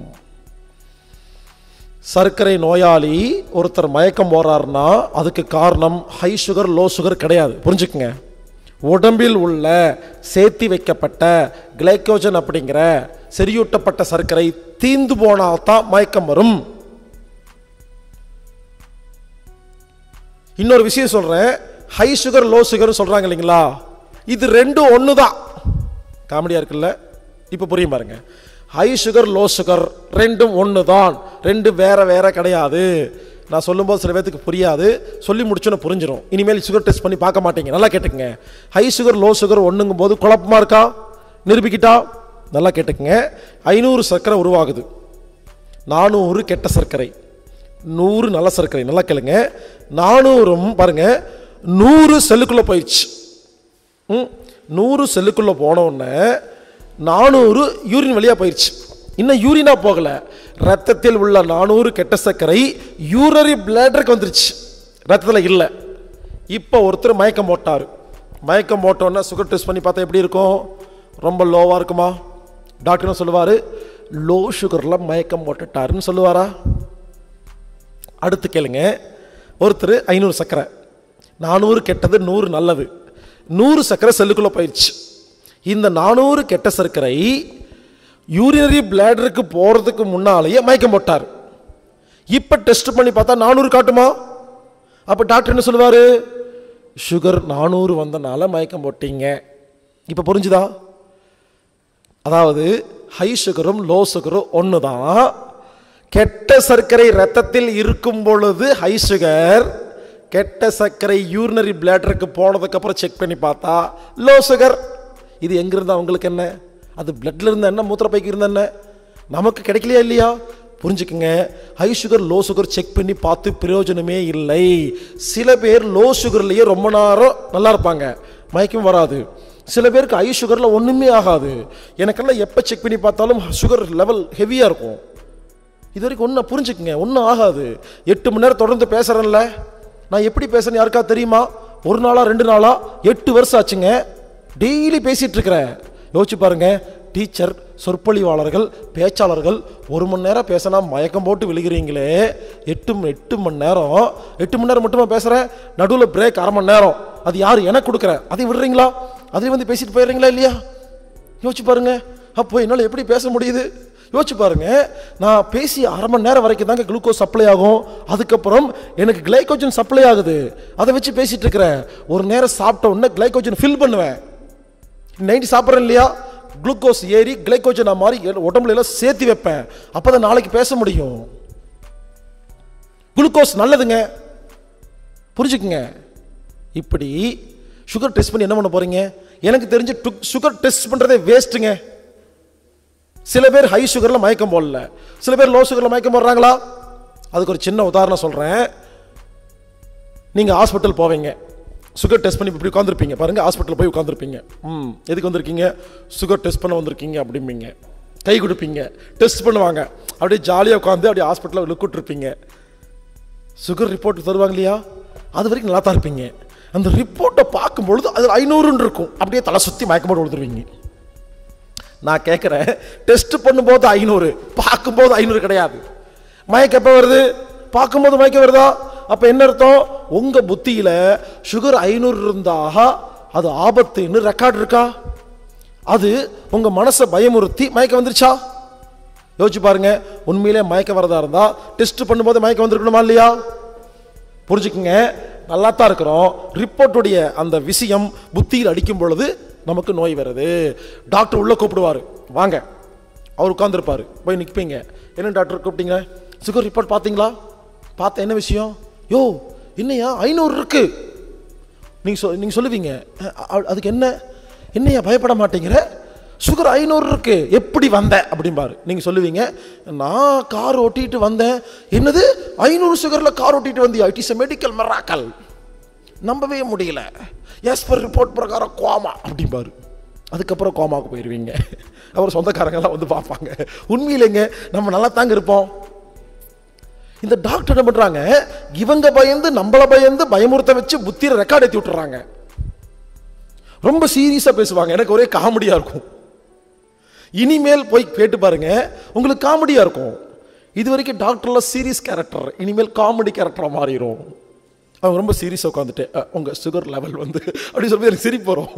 சர்க்கரை நோயாளி ஒருத்தர் மயக்கம் போறாருன்னா அதுக்கு காரணம் ஹை சுகர் லோ சுகர் கிடையாது புரிஞ்சுக்குங்க உடம்பில் உள்ள சேர்த்தி வைக்கப்பட்ட கிளைக்கோஜன் அப்படிங்கிற செறியூட்டப்பட்ட சர்க்கரை தீந்து போனால் தான் மயக்கம் வரும் இன்னொரு விஷயம் சொல்றேன் ஹை சுகர் லோ சுகர் சொல்றாங்க இல்லைங்களா இது ரெண்டும் ஒன்று தான் காமெடியா இருக்குல்ல இப்போ புரியும் பாருங்க ஹை சுகர் லோ சுகர் ரெண்டும் ஒன்று தான் ரெண்டு வேற வேற கிடையாது நான் சொல்லும்போது சில பேத்துக்கு புரியாது சொல்லி முடிச்சோன்னு புரிஞ்சிடும் இனிமேல் சுகர் டெஸ்ட் பண்ணி பார்க்க மாட்டீங்க நல்லா கேட்டுக்கங்க ஹை சுகர் லோ சுகர் ஒன்றுங்கும் போது குழப்பமா இருக்கா நிரூபிக்கிட்டா நல்லா கேட்டுக்கங்க ஐநூறு சர்க்கரை உருவாகுது நானூறு கெட்ட சர்க்கரை நூறு நல்ல சர்க்கரை நல்லா கேளுங்க நானூறும் பாருங்க நூறு செல்லுக்குள்ளே போயிடுச்சு ம், நூறு செல்லுக்குள்ளே போனோடனே நானூறு யூரின் வழியாக போயிடுச்சு இன்னும் யூரினா போகலை ரத்தத்தில் உள்ள நானூறு கெட்ட சர்க்கரை யூரரி பிளேடருக்கு வந்துருச்சு ரத்தத்தில் இல்லை இப்போ ஒருத்தர் மயக்கம் போட்டார் மயக்கம் போட்டோன்னே சுகர் டெஸ்ட் பண்ணி பார்த்தா எப்படி இருக்கும் ரொம்ப லோவாக இருக்குமா டாக்டர் என்ன சொல்லுவார் லோ சுகரில் மயக்கம் போட்டுட்டாருன்னு சொல்லுவாரா அடுத்து கேளுங்க ஒருத்தர் ஐநூறு சர்க்கரை நானூறு கெட்டது நூறு நல்லது நூறு சர்க்கரை செல்லுக்குள்ளே போயிடுச்சு இந்த நானூறு கெட்ட சர்க்கரை யூரினரி பிளேடருக்கு போகிறதுக்கு முன்னாலேயே மயக்கம் போட்டார் இப்போ டெஸ்ட் பண்ணி பார்த்தா நானூறு காட்டுமா அப்போ டாக்டர் என்ன சொல்லுவார் சுகர் நானூறு வந்தனால மயக்கம் போட்டீங்க இப்போ புரிஞ்சுதா அதாவது ஹை சுகரும் லோ சுகரும் ஒன்று தான் கெட்ட சர்க்கரை ரத்தத்தில் இருக்கும் பொழுது ஹை சுகர் கெட்ட சர்க்கரை யூரினரி பிளேடருக்கு போனதுக்கப்புறம் செக் பண்ணி பார்த்தா லோ சுகர் இது எங்கிருந்தா அவங்களுக்கு என்ன அது பிளட்ல இருந்த என்ன மூத்திரப்பைக்கு இருந்த என்ன நமக்கு கிடைக்கலையா இல்லையா புரிஞ்சுக்குங்க high sugar low sugar check பண்ணி பார்த்து பிரயோஜனமே இல்லை சில பேர் லோ சுகர்லேயே ரொம்ப நேரம் நல்லா இருப்பாங்க மயக்கம் வராது சில பேருக்கு ஹை சுகரில் ஒன்றுமே ஆகாது எனக்கெல்லாம் எப்போ செக் பண்ணி பார்த்தாலும் சுகர் லெவல் ஹெவியாக இருக்கும் இது வரைக்கும் ஒன்றும் புரிஞ்சுக்குங்க ஒன்றும் ஆகாது எட்டு மணி நேரம் தொடர்ந்து பேசுகிறேன்ல நான் எப்படி பேசுறேன்னு யாருக்கா தெரியுமா ஒரு நாளா ரெண்டு நாளா எட்டு வருஷம் ஆச்சுங்க டெய்லி பேசிட்டு இருக்கிறேன் யோசிச்சு பாருங்க டீச்சர் சொற்பொழிவாளர்கள் பேச்சாளர்கள் ஒரு மணி நேரம் பேசினா மயக்கம் போட்டு விழுகிறீங்களே எட்டு ம- எட்டு மணி நேரம் எட்டு மணி நேரம் மட்டுமா பேசுகிறேன் நடுவில் பிரேக் அரை மணி நேரம் அது யார் எனக்கு கொடுக்குறேன் அதை விடுறீங்களா அதையும் வந்து பேசிட்டு போயிடுறீங்களா இல்லையா யோசிச்சு பாருங்க அப்போ என்னால் எப்படி பேச முடியுது யோசிச்சு பாருங்க நான் பேசி அரை மணி நேரம் வரைக்கும் தாங்க குளுக்கோஸ் சப்ளை ஆகும் அதுக்கப்புறம் எனக்கு கிளைக்கோஜன் சப்ளை ஆகுது அதை வச்சு பேசிட்டு இருக்கிறேன் ஒரு நேரம் சாப்பிட்ட உடனே கிளைக்கோஜன் ஃபில் பண்ணுவேன் நைட்டு சாப்பிட்றேன் இல்லையா குளுக்கோஸ் ஏறி கிளைக்கோஜன் மாதிரி என் உடம்புல எல்லாம் சேர்த்து வைப்பேன் அப்பதான் நாளைக்கு பேச முடியும் குளுக்கோஸ் நல்லதுங்க புரிஞ்சுக்குங்க இப்படி சுகர் டெஸ்ட் பண்ணி என்ன பண்ண போறீங்க எனக்கு தெரிஞ்சு சுகர் டெஸ்ட் பண்றதே வேஸ்ட்டுங்க சில பேர் ஹை சுகர்ல மயக்கம் போடல சில பேர் லோ சுகர்ல மயக்கம் போடுறாங்களா அதுக்கு ஒரு சின்ன உதாரணம் சொல்றேன் நீங்க ஹாஸ்பிட்டல் போவீங்க சுகர் டெஸ்ட் பண்ணி இப்படி உட்காந்துருப்பீங்க பாருங்க ஹாஸ்பிட்டலில் போய் உட்காந்துருப்பீங்க ம் எதுக்கு வந்திருக்கீங்க சுகர் டெஸ்ட் பண்ண வந்திருக்கீங்க அப்படிம்பீங்க கை கொடுப்பீங்க டெஸ்ட் பண்ணுவாங்க அப்படியே ஜாலியாக உட்காந்து அப்படியே ஹாஸ்பிட்டலில் லுக் விட்டுருப்பீங்க சுகர் ரிப்போர்ட் தருவாங்க இல்லையா அது வரைக்கும் நல்லா தான் இருப்பீங்க அந்த ரிப்போர்ட்டை பார்க்கும்பொழுது அது ஐநூறுன்னு இருக்கும் அப்படியே தலை சுற்றி மயக்கம் போட்டு விழுந்துருவீங்க நான் கேட்குறேன் டெஸ்ட் பண்ணும்போது ஐநூறு பார்க்கும்போது ஐநூறு கிடையாது மயக்கம் எப்போ வருது பார்க்கும்போது மயக்கம் வருதா அப்போ என்ன அர்த்தம் உங்கள் புத்தியில் சுகர் ஐநூறு இருந்தாக அது ஆபத்துன்னு ரெக்கார்ட் இருக்கா அது உங்கள் மனசை பயமுறுத்தி மயக்கம் வந்துருச்சா யோசிச்சு பாருங்க உண்மையிலே மயக்கம் வரதா இருந்தா டெஸ்ட் பண்ணும்போது மயக்கம் வந்திருக்கணுமா இல்லையா புரிஞ்சுக்குங்க நல்லா தான் இருக்கிறோம் ரிப்போர்ட்டுடைய அந்த விஷயம் புத்தியில் அடிக்கும் பொழுது நமக்கு நோய் வருது டாக்டர் உள்ள கூப்பிடுவார் வாங்க அவர் உட்காந்துருப்பாரு போய் நிற்பீங்க என்ன டாக்டர் கூப்பிட்டீங்க சுகர் ரிப்போர்ட் பார்த்தீங்களா பார்த்த என்ன விஷயம் யோ என்னையா ஐநூறு இருக்கு நீங்கள் சொல் நீங்கள் சொல்லுவீங்க "அ- அ- அதுக்கு என்ன என்னையா பயப்பட மாட்டேங்கிற சுகர் ஐநூறு இருக்கு எப்படி வந்த அப்படிம்பாரு நீங்கள் சொல்லுவீங்க நான் கார் ஓட்டிட்டு வந்தேன் என்னது ஐநூறு சுகரில் கார் ஓட்டிட்டு வந்தியா இட் இஸ் மெடிக்கல் மெராக்கல் நம்பவே முடியல எஸ் பர் ரிப்போர்ட் பிரகாரம் கோமா அப்படிம்பாரு அதுக்கப்புறம் கோமாவுக்கு போயிடுவீங்க அப்புறம் சொந்தக்காரங்கெல்லாம் வந்து பார்ப்பாங்க உண்மையிலேங்க நம்ம நல்லா தாங்க இருப்போம் இந்த டாக்டர் என்ன பண்றாங்க இவங்க பயந்து நம்மள பயந்து பயமுறுத்த வச்சு புத்திர ரெக்கார்ட் ஏத்தி விட்டுறாங்க ரொம்ப சீரியஸா பேசுவாங்க எனக்கு ஒரே காமெடியா இருக்கும் இனிமேல் போய் கேட்டு பாருங்க உங்களுக்கு காமெடியா இருக்கும் இது வரைக்கும் டாக்டர்ல சீரியஸ் கேரக்டர் இனிமேல் காமெடி கேரக்டரா மாறிடும் அவங்க ரொம்ப சீரியஸாக உட்காந்துட்டு "அ, உங்க சுகர் லெவல் வந்து அப்படி சொல்லி எனக்கு சிரிப்பு வரும்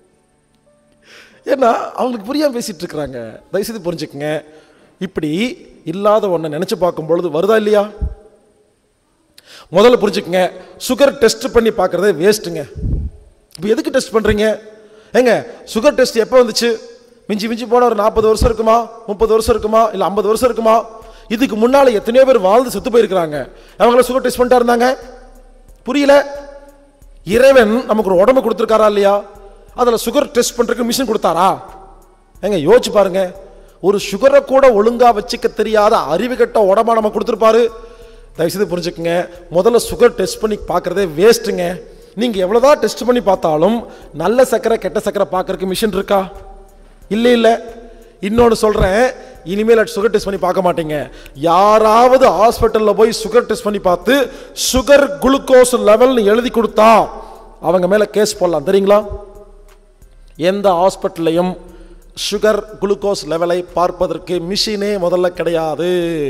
ஏன்னா அவங்களுக்கு புரியாம பேசிட்டு இருக்கிறாங்க தயவுசெய்து புரிஞ்சுக்குங்க இப்படி இல்லாத ஒன்றை நினைச்சு பார்க்கும் பொழுது வருதா இல்லையா முதல்ல புரிஞ்சுக்குங்க சுகர் டெஸ்ட் பண்ணி பார்க்கறதே வேஸ்ட்டுங்க இப்போ எதுக்கு டெஸ்ட் பண்றீங்க ஏங்க சுகர் டெஸ்ட் எப்போ வந்துச்சு மிஞ்சி மிஞ்சி போன ஒரு நாற்பது வருஷம் இருக்குமா முப்பது வருஷம் இருக்குமா இல்லை ஐம்பது வருஷம் இருக்குமா இதுக்கு முன்னால எத்தனையோ பேர் வாழ்ந்து செத்து போயிருக்கிறாங்க அவங்கள சுகர் டெஸ்ட் பண்ணிட்டா இருந்தாங்க புரியல இறைவன் நமக்கு ஒரு உடம்பு கொடுத்துருக்காரா இல்லையா அதில் சுகர் டெஸ்ட் பண்றதுக்கு மிஷின் கொடுத்தாரா ஏங்க யோசிச்சு பாருங்க ஒரு சுகரை கூட ஒழுங்கா வச்சுக்க தெரியாத அறிவு கட்ட உடம்பா நம்ம கொடுத்துருப்பாரு தயவுசெய்து புரிஞ்சுக்குங்க முதல்ல சுகர் டெஸ்ட் பண்ணி பார்க்கறதே வேஸ்ட்டுங்க நீங்க எவ்வளவுதான் டெஸ்ட் பண்ணி பார்த்தாலும் நல்ல சக்கரை கெட்ட சக்கரை பார்க்கறதுக்கு மிஷின் இருக்கா இல்ல இல்ல இன்னொன்னு சொல்றேன் இனிமேல் சுகர் டெஸ்ட் பண்ணி பார்க்க மாட்டீங்க யாராவது ஹாஸ்பிட்டல்ல போய் சுகர் டெஸ்ட் பண்ணி பார்த்து சுகர் குளுக்கோஸ் லெவல்னு எழுதி கொடுத்தா அவங்க மேல கேஸ் போடலாம் தெரியுங்களா எந்த ஹாஸ்பிட்டல்லையும் சுகர் குளுக்கோஸ் லெவலை பார்ப்பதற்கு மிஷினே முதல்ல கிடையாது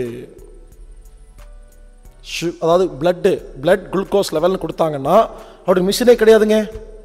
சு- அதாவது பிளட்டு பிளட் குளுக்கோஸ் லெவல்னு கொடுத்தாங்கன்னா அப்படி மிஷினே கிடையாதுங்க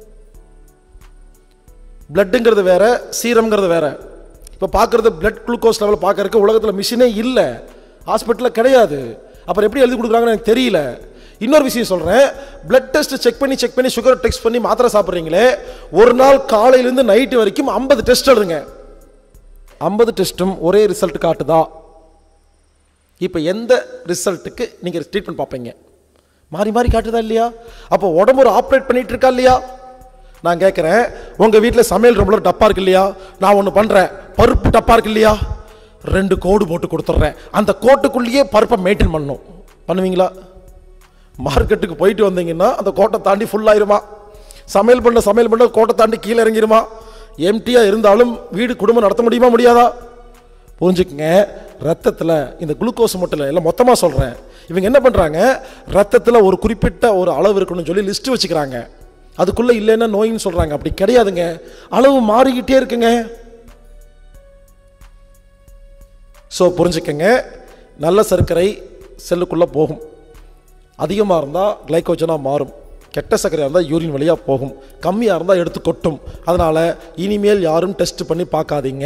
பிளட்டுங்கிறது வேற சீரம்ங்கிறது வேற இப்போ பார்க்குறது பிளட் குளுக்கோஸ் லெவல் பார்க்கறதுக்கு உலகத்தில் மிஷினே இல்லை ஹாஸ்பிட்டலில் கிடையாது அப்புறம் எப்படி எழுதி கொடுக்குறாங்கன்னு எனக்கு தெரியல இன்னொரு விஷயம் சொல்கிறேன் பிளட் டெஸ்ட் செக் பண்ணி செக் பண்ணி சுகர் டெஸ்ட் பண்ணி மாத்திரை சாப்பிட்றீங்களே ஒரு நாள் காலையிலேருந்து நைட்டு வரைக்கும் ஐம்பது டெஸ்ட் எழுதுங்க ஐம்பது டெஸ்ட்டும் ஒரே ரிசல்ட் காட்டுதா இப்போ எந்த ரிசல்ட்டுக்கு நீங்கள் ட்ரீட்மெண்ட் பார்ப்பீங்க மாறி மாறி காட்டுதா இல்லையா அப்போ உடம்பு ஒரு ஆப்ரேட் பண்ணிட்டு இருக்கா இல்லையா நான் கேட்குறேன் உங்கள் வீட்டில் சமையல் ரூமில் டப்பா இருக்கு இல்லையா நான் ஒன்று பண்ணுறேன் பருப்பு டப்பா இருக்கு இல்லையா ரெண்டு கோடு போட்டு கொடுத்துட்றேன் அந்த கோட்டுக்குள்ளேயே பருப்பை மெயின்டைன் பண்ணணும் பண்ணுவீங்களா மார்க்கெட்டுக்கு போயிட்டு வந்தீங்கன்னா அந்த கோட்டை தாண்டி ஃபுல் ஆயிருமா சமையல் பண்ண சமையல் பண்ண கோட்டை தாண்டி கீழே இறங்கிருமா எம்டியாக இருந்தாலும் வீடு குடும்பம் நடத்த முடியுமா முடியாதா புரிஞ்சுக்குங்க ரத்தத்தில் இந்த குளுக்கோஸ் மட்டும் இல்லை எல்லாம் மொத்தமாக சொல்கிறேன் இவங்க என்ன பண்ணுறாங்க ரத்தத்தில் ஒரு குறிப்பிட்ட ஒரு அளவு இருக்கணும்னு சொல்லி லிஸ்ட் வச்சுக்கிறாங்க அதுக்குள்ளே இல்லைன்னா நோயின்னு சொல்கிறாங்க அப்படி கிடையாதுங்க அளவு மாறிக்கிட்டே இருக்குங்க ஸோ புரிஞ்சுக்கங்க நல்ல சர்க்கரை செல்லுக்குள்ளே போகும் அதிகமாக இருந்தால் கிளைக்கோஜனாக மாறும் கெட்ட சர்க்கரையாக இருந்தால் யூரின் வழியாக போகும் கம்மியாக இருந்தால் எடுத்து கொட்டும் அதனால் இனிமேல் யாரும் டெஸ்ட் பண்ணி பார்க்காதீங்க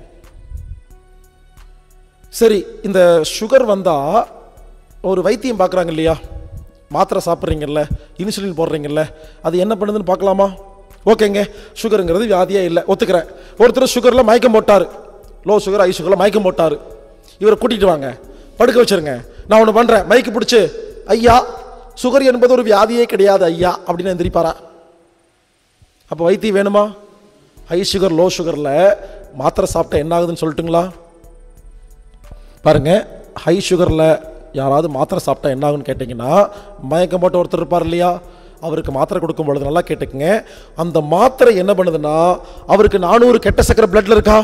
சரி இந்த சுகர் வந்தால் ஒரு வைத்தியம் பார்க்குறாங்க இல்லையா மாத்திரை சாப்பிட்றீங்கல்ல இன்சுலின் போடுறீங்கல்ல அது என்ன பண்ணுதுன்னு பார்க்கலாமா ஓகேங்க சுகருங்கிறது வியாதியே இல்லை ஒத்துக்கிறேன் ஒருத்தர் சுகரில் மயக்கம் போட்டார் லோ சுகர் ஹை சுகரில் மயக்கம் போட்டார் இவரை கூட்டிகிட்டு வாங்க படுக்க வச்சிருங்க நான் ஒன்று பண்ணுறேன் மைக்கு பிடிச்சி ஐயா சுகர் என்பது ஒரு வியாதியே கிடையாது ஐயா அப்படின்னு எந்திரிப்பாரா அப்போ வைத்தியம் வேணுமா ஹை சுகர் லோ சுகரில் மாத்திரை சாப்பிட்டா என்ன ஆகுதுன்னு சொல்லட்டுங்களா பாருங்க ஹை சுகரில் யாராவது மாத்திரை சாப்பிட்டா என்ன ஆகும்னு கேட்டிங்கன்னா மயக்கம் போட்டு ஒருத்தர் இருப்பார் இல்லையா அவருக்கு மாத்திரை கொடுக்கும் பொழுது நல்லா கேட்டுக்குங்க அந்த மாத்திரை என்ன பண்ணுதுன்னா அவருக்கு நானூறு கெட்ட சர்க்கரை பிளட்ல இருக்கா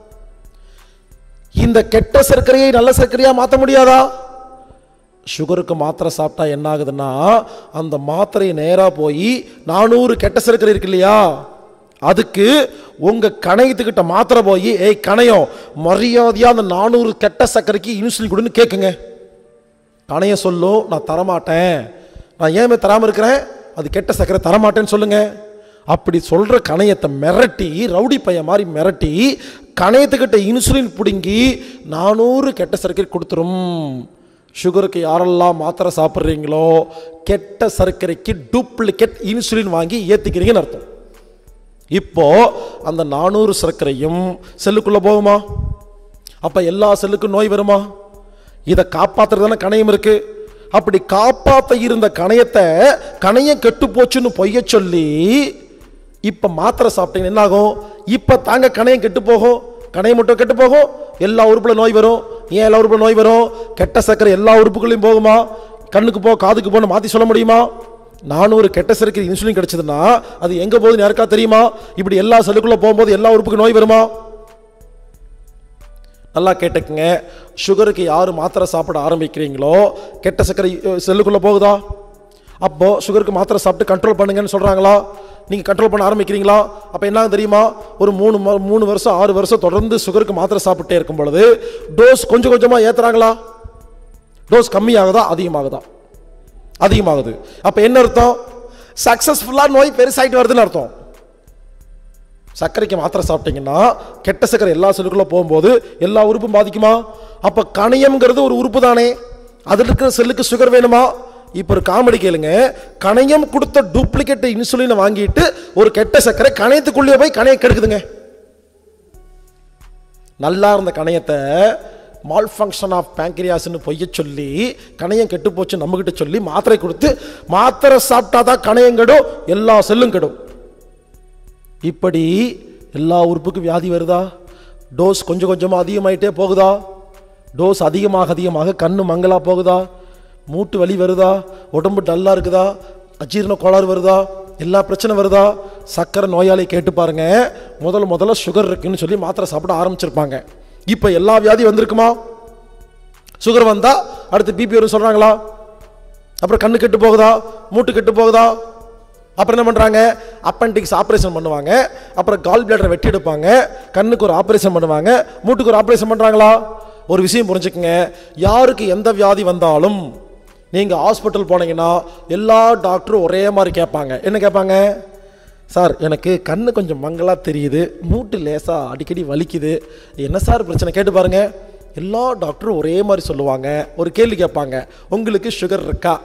இந்த கெட்ட சர்க்கரையை நல்ல சர்க்கரையா மாற்ற முடியாதா சுகருக்கு மாத்திரை சாப்பிட்டா என்ன ஆகுதுன்னா அந்த மாத்திரை நேராக போய் நானூறு கெட்ட சர்க்கரை இருக்கு இல்லையா அதுக்கு உங்க கணையத்துக்கிட்ட மாத்திரை போய் ஏய் கணையம் மரியாதையா அந்த நானூறு கெட்ட சர்க்கரைக்கு இன்சுலின் கொடுன்னு கேட்குங்க கணையம் சொல்லும் நான் தரமாட்டேன் நான் ஏன் தராமல் இருக்கிறேன் அது கெட்ட சர்க்கரை தரமாட்டேன்னு சொல்லுங்க அப்படி சொல்ற கணையத்தை மிரட்டி ரவுடி பையன் மாதிரி மிரட்டி கணையத்துக்கிட்ட இன்சுலின் பிடுங்கி நானூறு கெட்ட சர்க்கரை கொடுத்துரும் சுகருக்கு யாரெல்லாம் மாத்திரை சாப்பிட்றீங்களோ கெட்ட சர்க்கரைக்கு டூப்ளிகேட் இன்சுலின் வாங்கி ஏற்றிக்கிறீங்கன்னு அர்த்தம் இப்போ அந்த நானூறு சர்க்கரையும் செல்லுக்குள்ள போகுமா அப்ப எல்லா செல்லுக்கும் நோய் வருமா இதை காப்பாத்துறதான கணையம் இருக்கு அப்படி காப்பாத்த இருந்த கணையத்தை கணையம் கெட்டு போச்சுன்னு பொய்ய சொல்லி இப்ப மாத்திரை சாப்பிட்டீங்க என்ன ஆகும் இப்ப தாங்க கணையம் கெட்டு போகும் கணையம் மட்டும் கெட்டு போகும் எல்லா உறுப்புல நோய் வரும் ஏன் எல்லா உறுப்புல நோய் வரும் கெட்ட சர்க்கரை எல்லா உறுப்புகளையும் போகுமா கண்ணுக்கு போ காதுக்கு போன்னு மாத்தி சொல்ல முடியுமா நானூறு கெட்ட சர்க்கரை இன்சுலின் கிடைச்சதுன்னா அது எங்க போகுதுன்னு யாருக்கா தெரியுமா இப்படி எல்லா செல்லுக்குள்ள போகும்போது எல்லா உறுப்புக்கும் நோய் வருமா நல்லா கேட்டுக்குங்க சுகருக்கு யார் மாத்திரை சாப்பிட ஆரம்பிக்கிறீங்களோ கெட்ட சர்க்கரை அஹ், செல்லுக்குள்ள போகுதா அப்போ சுகருக்கு மாத்திரை சாப்பிட்டு கண்ட்ரோல் பண்ணுங்கன்னு சொல்றாங்களா நீங்க கண்ட்ரோல் பண்ண ஆரம்பிக்கிறீங்களா அப்ப என்ன ஆகும் தெரியுமா ஒரு மூணு ம- மூணு வருஷம் ஆறு வருஷம் தொடர்ந்து சுகருக்கு மாத்திரை சாப்பிட்டே இருக்கும் பொழுது டோஸ் கொஞ்சம் கொஞ்சமா ஏத்துறாங்களா டோஸ் கம்மியாகுதா அதிகமாகுதா அதிகமாகுது அப்ப என்ன அர்த்தம் சக்சஸ்ஃபுல்லா நோய் பெருசாயிட்டு வருதுன்னு அர்த்தம் சர்க்கரைக்கு மாத்திரை சாப்பிட்டீங்கன்னா கெட்ட சர்க்கரை எல்லா செல்லுக்குள்ள போகும்போது எல்லா உறுப்பும் பாதிக்குமா அப்ப கணையம்ங்கிறது ஒரு உறுப்பு தானே அதில் இருக்கிற செல்லுக்கு சுகர் வேணுமா இப்போ ஒரு காமெடி கேளுங்க கணையம் கொடுத்த டூப்ளிகேட் இன்சுலினை வாங்கிட்டு ஒரு கெட்ட சர்க்கரை கணையத்துக்குள்ளேயே போய் கணையம் கெடுக்குதுங்க நல்லா இருந்த கணையத்தை மால் ஃபங்க்ஷன் ஆஃப் பேங்க்ரியாஸ்னு பொய்ய சொல்லி கணையம் கெட்டு போச்சு நம்மகிட்ட சொல்லி மாத்திரை கொடுத்து மாத்திரை சாப்பிட்டாதான் கணையம் கெடும் எல்லா செல்லும் கெடும் இப்படி எல்லா உறுப்புக்கும் வியாதி வருதா டோஸ் கொஞ்சம் கொஞ்சமாக அதிகமாயிட்டே போகுதா டோஸ் அதிகமாக அதிகமாக கண்ணு மங்கலா போகுதா மூட்டு வலி வருதா உடம்பு டல்லா இருக்குதா அஜீரண கோளாறு வருதா எல்லா பிரச்சனை வருதா சக்கரை நோயாளி கேட்டு பாருங்க முதல்ல முதல்ல சுகர் இருக்குன்னு சொல்லி மாத்திரை சாப்பிட ஆரம்பிச்சிருப்பாங்க இப்போ எல்லா வியாதி வந்திருக்குமா சுகர் வந்தா அடுத்து பிபி வரும் சொல்றாங்களா அப்புறம் கண்ணு கெட்டு போகுதா மூட்டு கெட்டு போகுதா அப்புறம் என்ன பண்றாங்க அப்பண்டிக்ஸ் ஆபரேஷன் பண்ணுவாங்க அப்புறம் கால் பிளேடரை வெட்டி எடுப்பாங்க கண்ணுக்கு ஒரு ஆபரேஷன் பண்ணுவாங்க மூட்டுக்கு ஒரு ஆபரேஷன் பண்றாங்களா ஒரு விஷயம் புரிஞ்சுக்கங்க யாருக்கு எந்த வியாதி வந்தாலும் நீங்க ஹாஸ்பிட்டல் போனீங்கன்னா எல்லா டாக்டரும் ஒரே மாதிரி கேட்பாங்க என்ன கேட்பாங்க சார் எனக்கு கண்ணு கொஞ்சம் மங்கலா தெரியுது மூட்டு லேசா அடிக்கடி வலிக்குது என்ன சார் பிரச்சனை கேட்டு பாருங்க எல்லா டாக்டரும் ஒரே மாதிரி சொல்லுவாங்க ஒரு கேள்வி கேட்பாங்க உங்களுக்கு சுகர் இருக்கா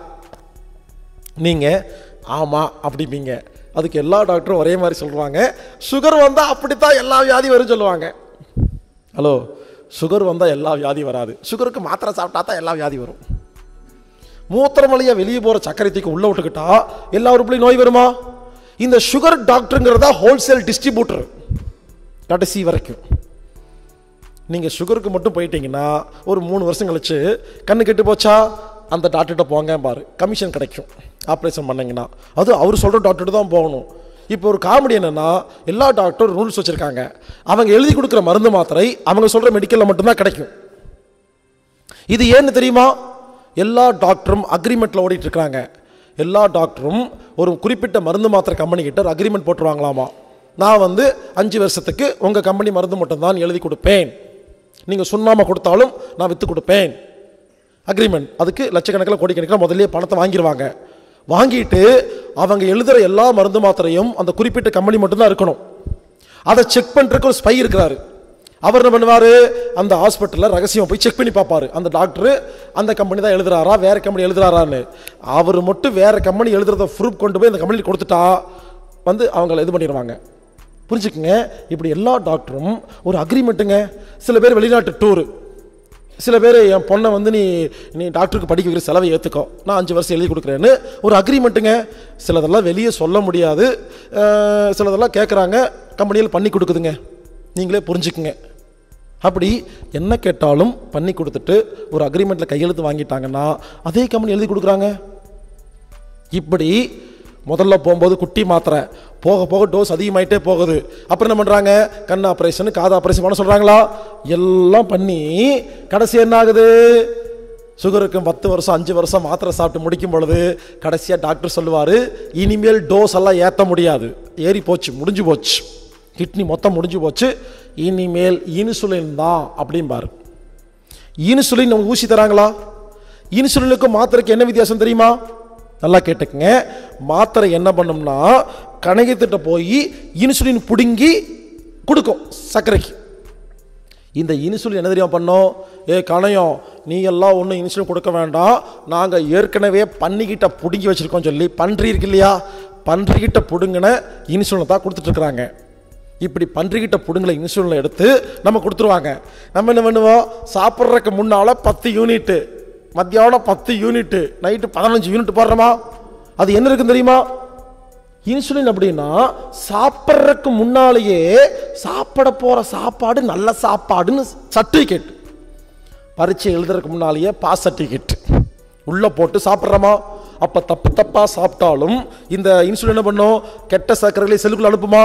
நீங்கள் ஆமாம் அப்படிம்பீங்க அதுக்கு எல்லா டாக்டரும் ஒரே மாதிரி சொல்லுவாங்க சுகர் வந்தால் அப்படித்தான் எல்லா வியாதி வரும் சொல்லுவாங்க ஹலோ சுகர் வந்தால் எல்லா வியாதி வராது சுகருக்கு மாத்திரை சாப்பிட்டா தான் எல்லா வியாதி வரும் மூத்திரம் வழியா வெளியே போகிற சர்க்கரை தூக்கி உள்ள விட்டுக்கிட்டா எல்லா உறுப்புலையும் நோய் வருமா இந்த சுகர் டாக்டருங்கிறதா ஹோல்சேல் டிஸ்ட்ரிபியூட்டர் கடைசி வரைக்கும் நீங்கள் சுகருக்கு மட்டும் போயிட்டீங்கன்னா ஒரு மூணு வருஷம் கழிச்சு கண்ணு கெட்டு போச்சா அந்த டாக்டர்கிட்ட போங்க பாரு கமிஷன் கிடைக்கும் ஆப்ரேஷன் பண்ணீங்கன்னா அது அவர் சொல்கிற டாக்டர்கிட்ட தான் போகணும் இப்போ ஒரு காமெடி என்னன்னா எல்லா டாக்டரும் ரூல்ஸ் வச்சுருக்காங்க அவங்க எழுதி கொடுக்குற மருந்து மாத்திரை அவங்க சொல்கிற மெடிக்கலில் மட்டும்தான் கிடைக்கும் இது ஏன்னு தெரியுமா எல்லா டாக்டரும் அக்ரிமெண்ட்டில் ஓடிட்டு இருக்காங்க எல்லா டாக்டரும் ஒரு குறிப்பிட்ட மருந்து மாத்திரை கம்பெனி கிட்ட ஒரு அக்ரிமெண்ட் போட்டுருவாங்களாமா நான் வந்து அஞ்சு வருஷத்துக்கு உங்கள் கம்பெனி மருந்து மட்டும்தான் எழுதி கொடுப்பேன் நீங்கள் சுண்ணாம கொடுத்தாலும் நான் விற்று கொடுப்பேன் அக்ரிமெண்ட் அதுக்கு லட்சக்கணக்கில் கோடிக்கணக்கில் முதல்லயே பணத்தை வாங்கிடுவாங்க வாங்கிட்டு அவங்க எழுதுகிற எல்லா மருந்து மாத்திரையும் அந்த குறிப்பிட்ட கம்பெனி மட்டும்தான் இருக்கணும் அதை செக் பண்ணுறதுக்கு ஒரு ஸ்பை இருக்கிறாரு அவர் என்ன பண்ணுவார் அந்த ஹாஸ்பிட்டலில் ரகசியம் போய் செக் பண்ணி பார்ப்பாரு அந்த டாக்டர் அந்த கம்பெனி தான் எழுதுறாரா வேற கம்பெனி எழுதுறாரான்னு அவர் மட்டும் வேற கம்பெனி எழுதுறத ப்ரூஃப் கொண்டு போய் அந்த கம்பெனியில் கொடுத்துட்டா வந்து அவங்கள இது பண்ணிடுவாங்க புரிஞ்சுக்குங்க இப்படி எல்லா டாக்டரும் ஒரு அக்ரிமெண்ட்டுங்க சில பேர் வெளிநாட்டு டூரு சில பேர் என் பொண்ணை வந்து நீ நீ டாக்டருக்கு படிக்க வைக்கிற செலவை ஏற்றுக்கோ நான் அஞ்சு வருஷம் எழுதி கொடுக்குறேன்னு ஒரு அக்ரிமெண்ட்டுங்க சிலதெல்லாம் வெளியே சொல்ல முடியாது அஹ், சிலதெல்லாம் கேட்குறாங்க கம்பெனியில் பண்ணி கொடுக்குதுங்க நீங்களே புரிஞ்சுக்குங்க அப்படி என்ன கேட்டாலும் பண்ணி கொடுத்துட்டு ஒரு அக்ரிமெண்ட்டில் கையெழுத்து வாங்கிட்டாங்கன்னா அதே கம்பெனி எழுதி கொடுக்குறாங்க இப்படி முதல்ல போகும்போது குட்டி மாத்திரை போக போக டோஸ் அதிகமாயிட்டே போகுது அப்புறம் என்ன பண்ணுறாங்க கண் ஆப்ரேஷன் காது ஆப்ரேஷன் பண்ண சொல்கிறாங்களா எல்லாம் பண்ணி கடைசி என்ன ஆகுது சுகருக்கு பத்து வருஷம் அஞ்சு வருஷம் மாத்திரை சாப்பிட்டு முடிக்கும் பொழுது கடைசியாக டாக்டர் சொல்லுவார் இனிமேல் டோஸ் எல்லாம் ஏற்ற முடியாது ஏறி போச்சு முடிஞ்சு போச்சு கிட்னி மொத்தம் முடிஞ்சு போச்சு இனிமேல் இன்சுலின் தான் அப்படிம்பாரு இன்சுலின் நமக்கு ஊசி தராங்களா இன்சுலினுக்கும் மாத்திரைக்கு என்ன வித்தியாசம் தெரியுமா நல்லா கேட்டுக்கங்க மாத்திரை என்ன பண்ணும்னா கணையத்திட்ட போய் இன்சுலின் பிடுங்கி கொடுக்கும் சர்க்கரைக்கு இந்த இன்சுலின் என்ன தெரியுமா பண்ணோம் ஏ கணையம் நீ எல்லாம் ஒன்றும் இன்சுலின் கொடுக்க வேண்டாம் நாங்கள் ஏற்கனவே பன்னிக்கிட்ட பிடுங்கி வச்சுருக்கோம் சொல்லி பன்றி இருக்கு இல்லையா பன்றிக்கிட்ட பிடுங்கின இன்சுலினை தான் கொடுத்துட்ருக்குறாங்க இப்படி பன்றிக்கிட்ட பிடுங்கல இன்சுலினை எடுத்து நம்ம கொடுத்துருவாங்க நம்ம என்ன பண்ணுவோம் சாப்பிட்றதுக்கு முன்னால் பத்து யூனிட்டு மத்தியானம் பத்து யூனிட்டு நைட்டு பதினஞ்சு யூனிட் போடுறோமா அது என்ன இருக்குன்னு தெரியுமா இன்சுலின் அப்படின்னா சாப்பிட்றதுக்கு முன்னாலேயே சாப்பிட போற சாப்பாடு நல்ல சாப்பாடுன்னு சர்டிஃபிகேட் பரீட்சை எழுதுறதுக்கு முன்னாலேயே பாஸ் சர்டிஃபிகேட் உள்ள போட்டு சாப்பிட்றோமா அப்ப தப்பு தப்பா சாப்பிட்டாலும் இந்த இன்சுலின் என்ன பண்ணும் கெட்ட சர்க்கரைகளை செல்லுக்குள்ள அனுப்புமா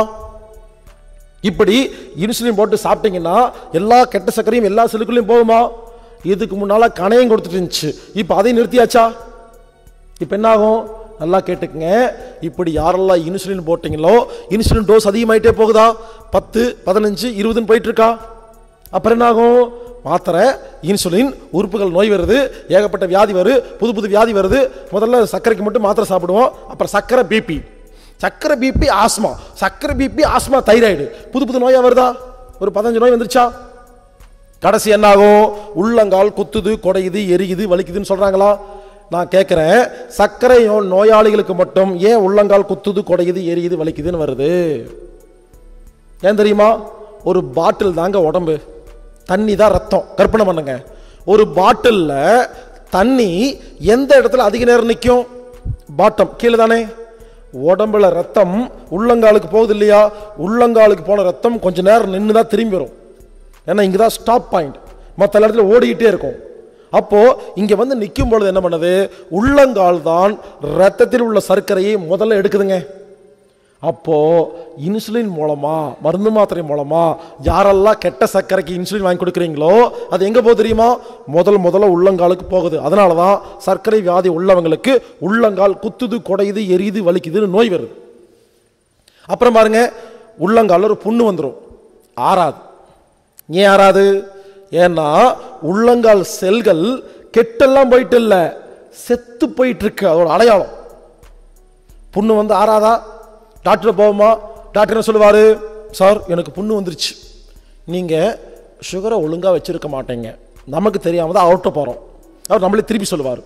இப்படி இன்சுலின் போட்டு சாப்பிட்டீங்கன்னா எல்லா கெட்ட சர்க்கரையும் எல்லா செல்லுக்குள்ளேயும் போகுமா இதுக்கு முன்னால கணையம் கொடுத்துட்டு இருந்துச்சு இப்போ அதையும் நிறுத்தியாச்சா இப்போ என்ன ஆகும் நல்லா கேட்டுக்குங்க இப்படி யாரெல்லாம் இன்சுலின் போட்டீங்களோ இன்சுலின் டோஸ் அதிகமாயிட்டே போகுதா பத்து பதினஞ்சு இருபதுன்னு போயிட்டு இருக்கா அப்புறம் என்ன ஆகும் மாத்திரை இன்சுலின் உறுப்புகள் நோய் வருது ஏகப்பட்ட வியாதி வருது புது புது வியாதி வருது முதல்ல சர்க்கரைக்கு மட்டும் மாத்திரை சாப்பிடுவோம் அப்புறம் சர்க்கரை பிபி சர்க்கரை பிபி ஆஸ்மா சர்க்கரை பிபி ஆஸ்மா தைராய்டு புது புது நோயா வருதா ஒரு பதினஞ்சு நோய் வந்துருச்சா கடைசி என்ன ஆகும் உள்ளங்கால் குத்துது கொடையுது எரியுது வலிக்குதுன்னு சொல்றாங்களா நான் கேட்குறேன் சர்க்கரை நோ- நோயாளிகளுக்கு மட்டும் ஏன் உள்ளங்கால் குத்துது கொடையுது எரியுது வலிக்குதுன்னு வருது ஏன் தெரியுமா ஒரு பாட்டில் தாங்க உடம்பு தண்ணி தான் ரத்தம் கற்பனை பண்ணுங்க ஒரு பாட்டிலில் தண்ணி எந்த இடத்துல அதிக நேரம் நிற்கும் பாட்டம் கீழே தானே உடம்புல ரத்தம் உள்ளங்காலுக்கு போகுது இல்லையா உள்ளங்காலுக்கு போன ரத்தம் கொஞ்ச நேரம் நின்று தான் திரும்பி வரும் ஏன்னா இங்கே தான் ஸ்டாப் பாயிண்ட் மற்ற இடத்துல ஓடிக்கிட்டே இருக்கும் அப்போ இங்க வந்து நிற்கும் பொழுது என்ன பண்ணுது உள்ளங்கால் தான் ரத்தத்தில் உள்ள சர்க்கரையை முதல்ல எடுக்குதுங்க அப்போ இன்சுலின் மூலமா மருந்து மாத்திரை மூலமா யாரெல்லாம் கெட்ட சர்க்கரைக்கு இன்சுலின் வாங்கி கொடுக்குறீங்களோ அது எங்க போகுது தெரியுமா முதல் முதல்ல உள்ளங்காலுக்கு போகுது அதனால தான் சர்க்கரை வியாதி உள்ளவங்களுக்கு உள்ளங்கால் குத்துது கொடையுது எரியுது வலிக்குதுன்னு நோய் வருது அப்புறம் பாருங்க உள்ளங்கால ஒரு புண்ணு வந்துடும் ஆறாது ஏன் ஆறாது ஏன்னா உள்ளங்கால் செல்கள் கெட்டெல்லாம் போயிட்டு இல்லை செத்து போயிட்டு இருக்கு அதோட அடையாளம் புண்ணு வந்து ஆறாதா டாக்டர் போவோமா டாக்டர் என்ன சொல்லுவார் சார் எனக்கு புண்ணு வந்துருச்சு நீங்கள் சுகரை ஒழுங்காக வச்சிருக்க மாட்டீங்க நமக்கு தெரியாம தான் அவர்கிட்ட போகிறோம் அவர் நம்மளே திருப்பி சொல்லுவார்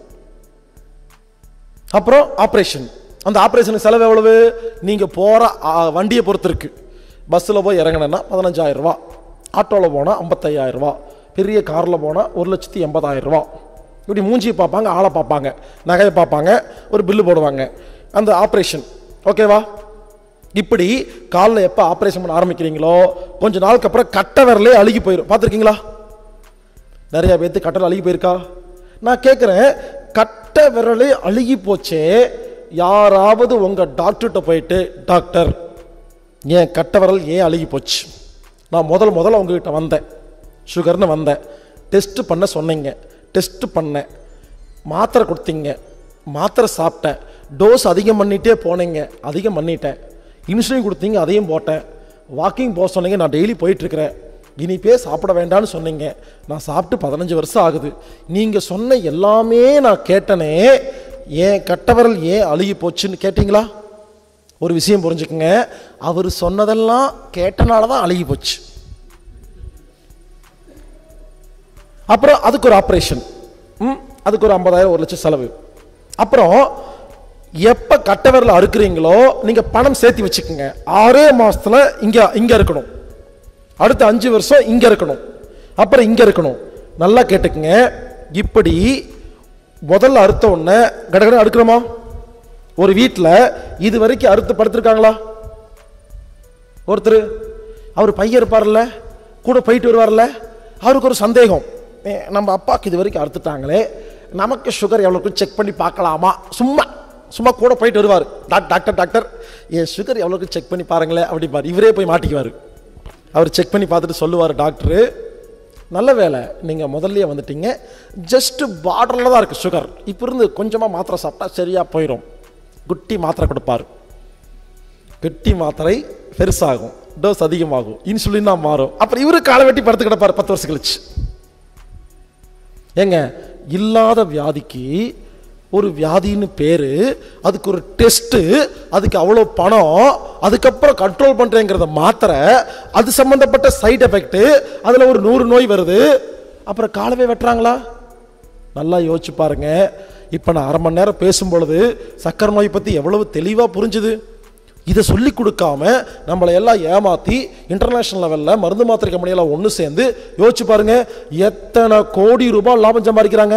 அப்புறம் ஆப்ரேஷன் அந்த ஆப்ரேஷனுக்கு செலவு எவ்வளவு நீங்கள் போகிற வண்டியை பொறுத்து இருக்கு பஸ்ஸில் போய் இறங்கினேன்னா பதினஞ்சாயிரம் ரூபா ஆட்டோவில் போனால் ஐம்பத்தையாயிரம் ரூபா பெரிய காரில் போனால் ஒரு லட்சத்தி எண்பதாயிரம் ரூபா இப்படி மூஞ்சியை பார்ப்பாங்க ஆளை பார்ப்பாங்க நகையை பார்ப்பாங்க ஒரு பில்லு போடுவாங்க அந்த ஆப்ரேஷன் ஓகேவா இப்படி காலில் எப்போ ஆப்ரேஷன் பண்ண ஆரம்பிக்கிறீங்களோ கொஞ்ச நாளுக்கு அப்புறம் கட்டை விரலே அழுகி போயிடும் பார்த்துருக்கீங்களா நிறைய பேர்த்து கட்டல் அழுகி போயிருக்கா நான் கேட்குறேன் கட்டை விரலே அழுகி போச்சே யாராவது உங்க டாக்டர்கிட்ட போயிட்டு டாக்டர் ஏன் கட்டை விரல் ஏன் அழுகி போச்சு நான் முதல் முதல்ல உங்ககிட்ட வந்தேன் சுகர்னு வந்தேன் டெஸ்ட் பண்ண சொன்னீங்க டெஸ்ட் பண்ணேன் மாத்திரை கொடுத்தீங்க மாத்திரை சாப்பிட்டேன் டோஸ் அதிகம் பண்ணிட்டே போனீங்க அதிகம் பண்ணிட்டேன் இன்சுலின் கொடுத்தீங்க அதையும் போட்டேன் வாக்கிங் போக சொன்னீங்க நான் டெய்லி போயிட்டுருக்கிறேன் இனிப்பே சாப்பிட வேண்டாம்னு சொன்னீங்க நான் சாப்பிட்டு பதினஞ்சு வருஷம் ஆகுது நீங்கள் சொன்ன எல்லாமே நான் கேட்டனே ஏன் கட்டவரல் ஏன் அழுகி போச்சுன்னு கேட்டிங்களா ஒரு விஷயம் புரிஞ்சுக்குங்க அவர் சொன்னதெல்லாம் கேட்டனால தான் அழுகி போச்சு அப்புறம் அதுக்கு ஒரு ஆப்ரேஷன் ம் அதுக்கு ஒரு ஐம்பதாயிரம் ஒரு லட்சம் செலவு அப்புறம் எப்போ கட்டவரில் அறுக்குறீங்களோ நீங்கள் பணம் சேர்த்து வச்சுக்கோங்க ஆறே மாசத்துல இங்கே இங்கே இருக்கணும் அடுத்த அஞ்சு வருஷம் இங்கே இருக்கணும் அப்புறம் இங்கே இருக்கணும் நல்லா கேட்டுக்குங்க இப்படி முதல்ல அறுத்த உடனே கடகட அடுக்கிறோமா ஒரு வீட்டில் இது வரைக்கும் அறுத்து படுத்திருக்காங்களா ஒருத்தர் அவர் பையன் இருப்பார்ல கூட போயிட்டு வருவார்ல அவருக்கு ஒரு சந்தேகம் ஏ, நம்ம அப்பாவுக்கு இது வரைக்கும் அறுத்துட்டாங்களே நமக்கு சுகர் எவ்வளோக்கு செக் பண்ணி பார்க்கலாமா சும்மா சும்மா கூட போயிட்டு வருவார் டாக் டாக்டர் டாக்டர் என் சுகர் எவ்வளோக்கு செக் பண்ணி பாருங்களேன் அப்படிம்பார் இவரே போய் மாட்டிக்குவார் அவர் செக் பண்ணி பார்த்துட்டு சொல்லுவார் டாக்டரு நல்ல வேலை நீங்கள் முதல்லயே வந்துட்டீங்க ஜஸ்ட் பார்டரில் தான் இருக்குது சுகர் இப்போ இருந்து கொஞ்சமாக மாத்திரை சாப்பிட்டா சரியாக போயிடும் குட்டி மாத்திரை கொடுப்பார் கெட்டி மாத்திரை பெருசாகும் டோஸ் அதிகமாகும் இன்சுலினா மாறும் அப்புறம் இவரு காலை வெட்டி படுத்து கிடப்பார் பத்து வருஷம் கழிச்சு ஏங்க இல்லாத வியாதிக்கு ஒரு வியாதின்னு பேரு அதுக்கு ஒரு டெஸ்ட்டு அதுக்கு அவ்வளோ பணம் அதுக்கப்புறம் கண்ட்ரோல் பண்ணுறேங்கிறத மாத்திரை அது சம்மந்தப்பட்ட சைடு எஃபெக்ட் அதில் ஒரு நூறு நோய் வருது அப்புறம் காலவே வெட்டுறாங்களா நல்லா யோசிச்சு பாருங்க இப்போ நான் அரை மணி நேரம் பேசும் பொழுது சக்கரை நோய் பற்றி எவ்வளவு தெளிவாக புரிஞ்சுது இதை சொல்லி கொடுக்காம நம்மளை எல்லாம் ஏமாத்தி இன்டர்நேஷனல் லெவலில் மருந்து மாத்திரை கம்பெனியெல்லாம் ஒன்று சேர்ந்து யோசிச்சு பாருங்க எத்தனை கோடி ரூபாய் லாபம் சம்பாதிக்கிறாங்க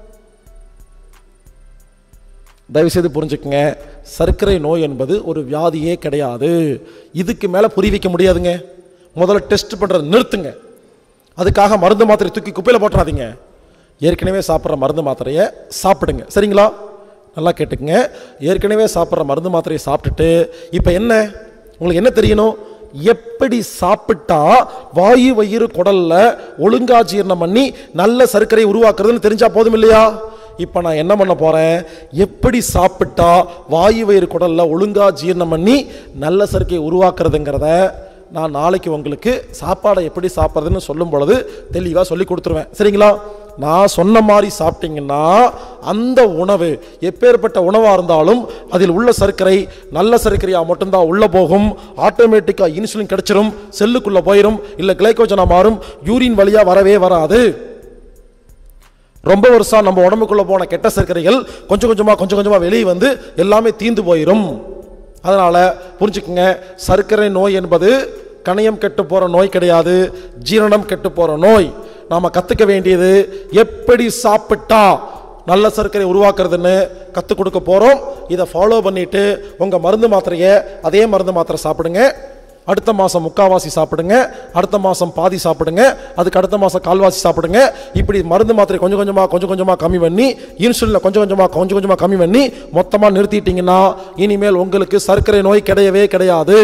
தயவுசெய்து புரிஞ்சுக்கங்க சர்க்கரை நோய் என்பது ஒரு வியாதியே கிடையாது இதுக்கு மேலே புரி வைக்க முடியாதுங்க முதல்ல டெஸ்ட் பண்ணுறதை நிறுத்துங்க அதுக்காக மருந்து மாத்திரை தூக்கி குப்பையில் போட்டுறாதீங்க ஏற்கனவே சாப்பிட்ற மருந்து மாத்திரையை சாப்பிடுங்க சரிங்களா நல்லா கேட்டுக்குங்க ஏற்கனவே சாப்பிட்ற மருந்து மாத்திரையை சாப்பிட்டுட்டு இப்போ என்ன உங்களுக்கு என்ன தெரியணும் எப்படி சாப்பிட்டா வாயு வயிறு குடல்ல ஒழுங்கா ஜீரணம் பண்ணி நல்ல சர்க்கரை உருவாக்குறதுன்னு தெரிஞ்சா போதும் இல்லையா இப்போ நான் என்ன பண்ண போறேன் எப்படி சாப்பிட்டா வாயு வயிறு குடல்ல ஒழுங்கா ஜீரணம் பண்ணி நல்ல சர்க்கரையை உருவாக்குறதுங்கிறத நான் நாளைக்கு உங்களுக்கு சாப்பாடை எப்படி சாப்பிட்றதுன்னு சொல்லும் பொழுது தெளிவாக சொல்லி கொடுத்துருவேன் சரிங்களா நான் சொன்ன மாதிரி சாப்பிட்டீங்கன்னா அந்த உணவு எப்பேற்பட்ட உணவாக இருந்தாலும் அதில் உள்ள சர்க்கரை நல்ல சர்க்கரையாக மட்டும்தான் உள்ளே போகும் ஆட்டோமேட்டிக்காக இன்சுலின் கிடைச்சிரும் செல்லுக்குள்ளே போயிடும் இல்லை கிளைக்கோஜனா மாறும் யூரின் வழியாக வரவே வராது ரொம்ப வருஷம் நம்ம உடம்புக்குள்ள போன கெட்ட சர்க்கரைகள் கொஞ்சம் கொஞ்சமா கொஞ்சம் கொஞ்சமா வெளியே வந்து எல்லாமே தீந்து போயிடும் அதனால புரிஞ்சுக்குங்க சர்க்கரை நோய் என்பது கணையம் கெட்டு போற நோய் கிடையாது ஜீரணம் கெட்டு போற நோய் நாம கத்துக்க வேண்டியது எப்படி சாப்பிட்டா நல்ல சர்க்கரை உருவாக்குறதுன்னு கற்றுக் கொடுக்க போகிறோம் இதை ஃபாலோ பண்ணிட்டு உங்கள் மருந்து மாத்திரையை அதே மருந்து மாத்திரை சாப்பிடுங்க அடுத்த மாதம் முக்காவாசி சாப்பிடுங்க அடுத்த மாதம் பாதி சாப்பிடுங்க அதுக்கு அடுத்த மாதம் கால்வாசி சாப்பிடுங்க இப்படி மருந்து மாத்திரை கொஞ்சம் கொஞ்சமாக கொஞ்சம் கொஞ்சமாக கம்மி பண்ணி இன்சுலினை கொஞ்சம் கொஞ்சமாக கொஞ்சம் கொஞ்சமாக கம்மி பண்ணி மொத்தமாக நிறுத்திட்டீங்கன்னா இனிமேல் உங்களுக்கு சர்க்கரை நோய் கிடையவே கிடையாது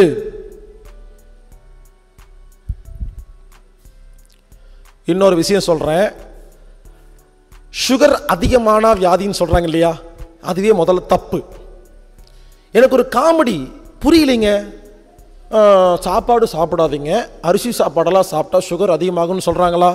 இன்னொரு விஷயம் சொல்கிறேன் சுகர் அதிகமான வியாதின்னு சொல்கிறாங்க இல்லையா அதுவே முதல்ல தப்பு எனக்கு ஒரு காமெடி புரியலைங்க ஆ, சாப்பாடு சாப்பிடாதீங்க அரிசி சாப்பாடெல்லாம் சாப்பிட்டா சுகர் அதிகமாகும்னு சொல்கிறாங்களா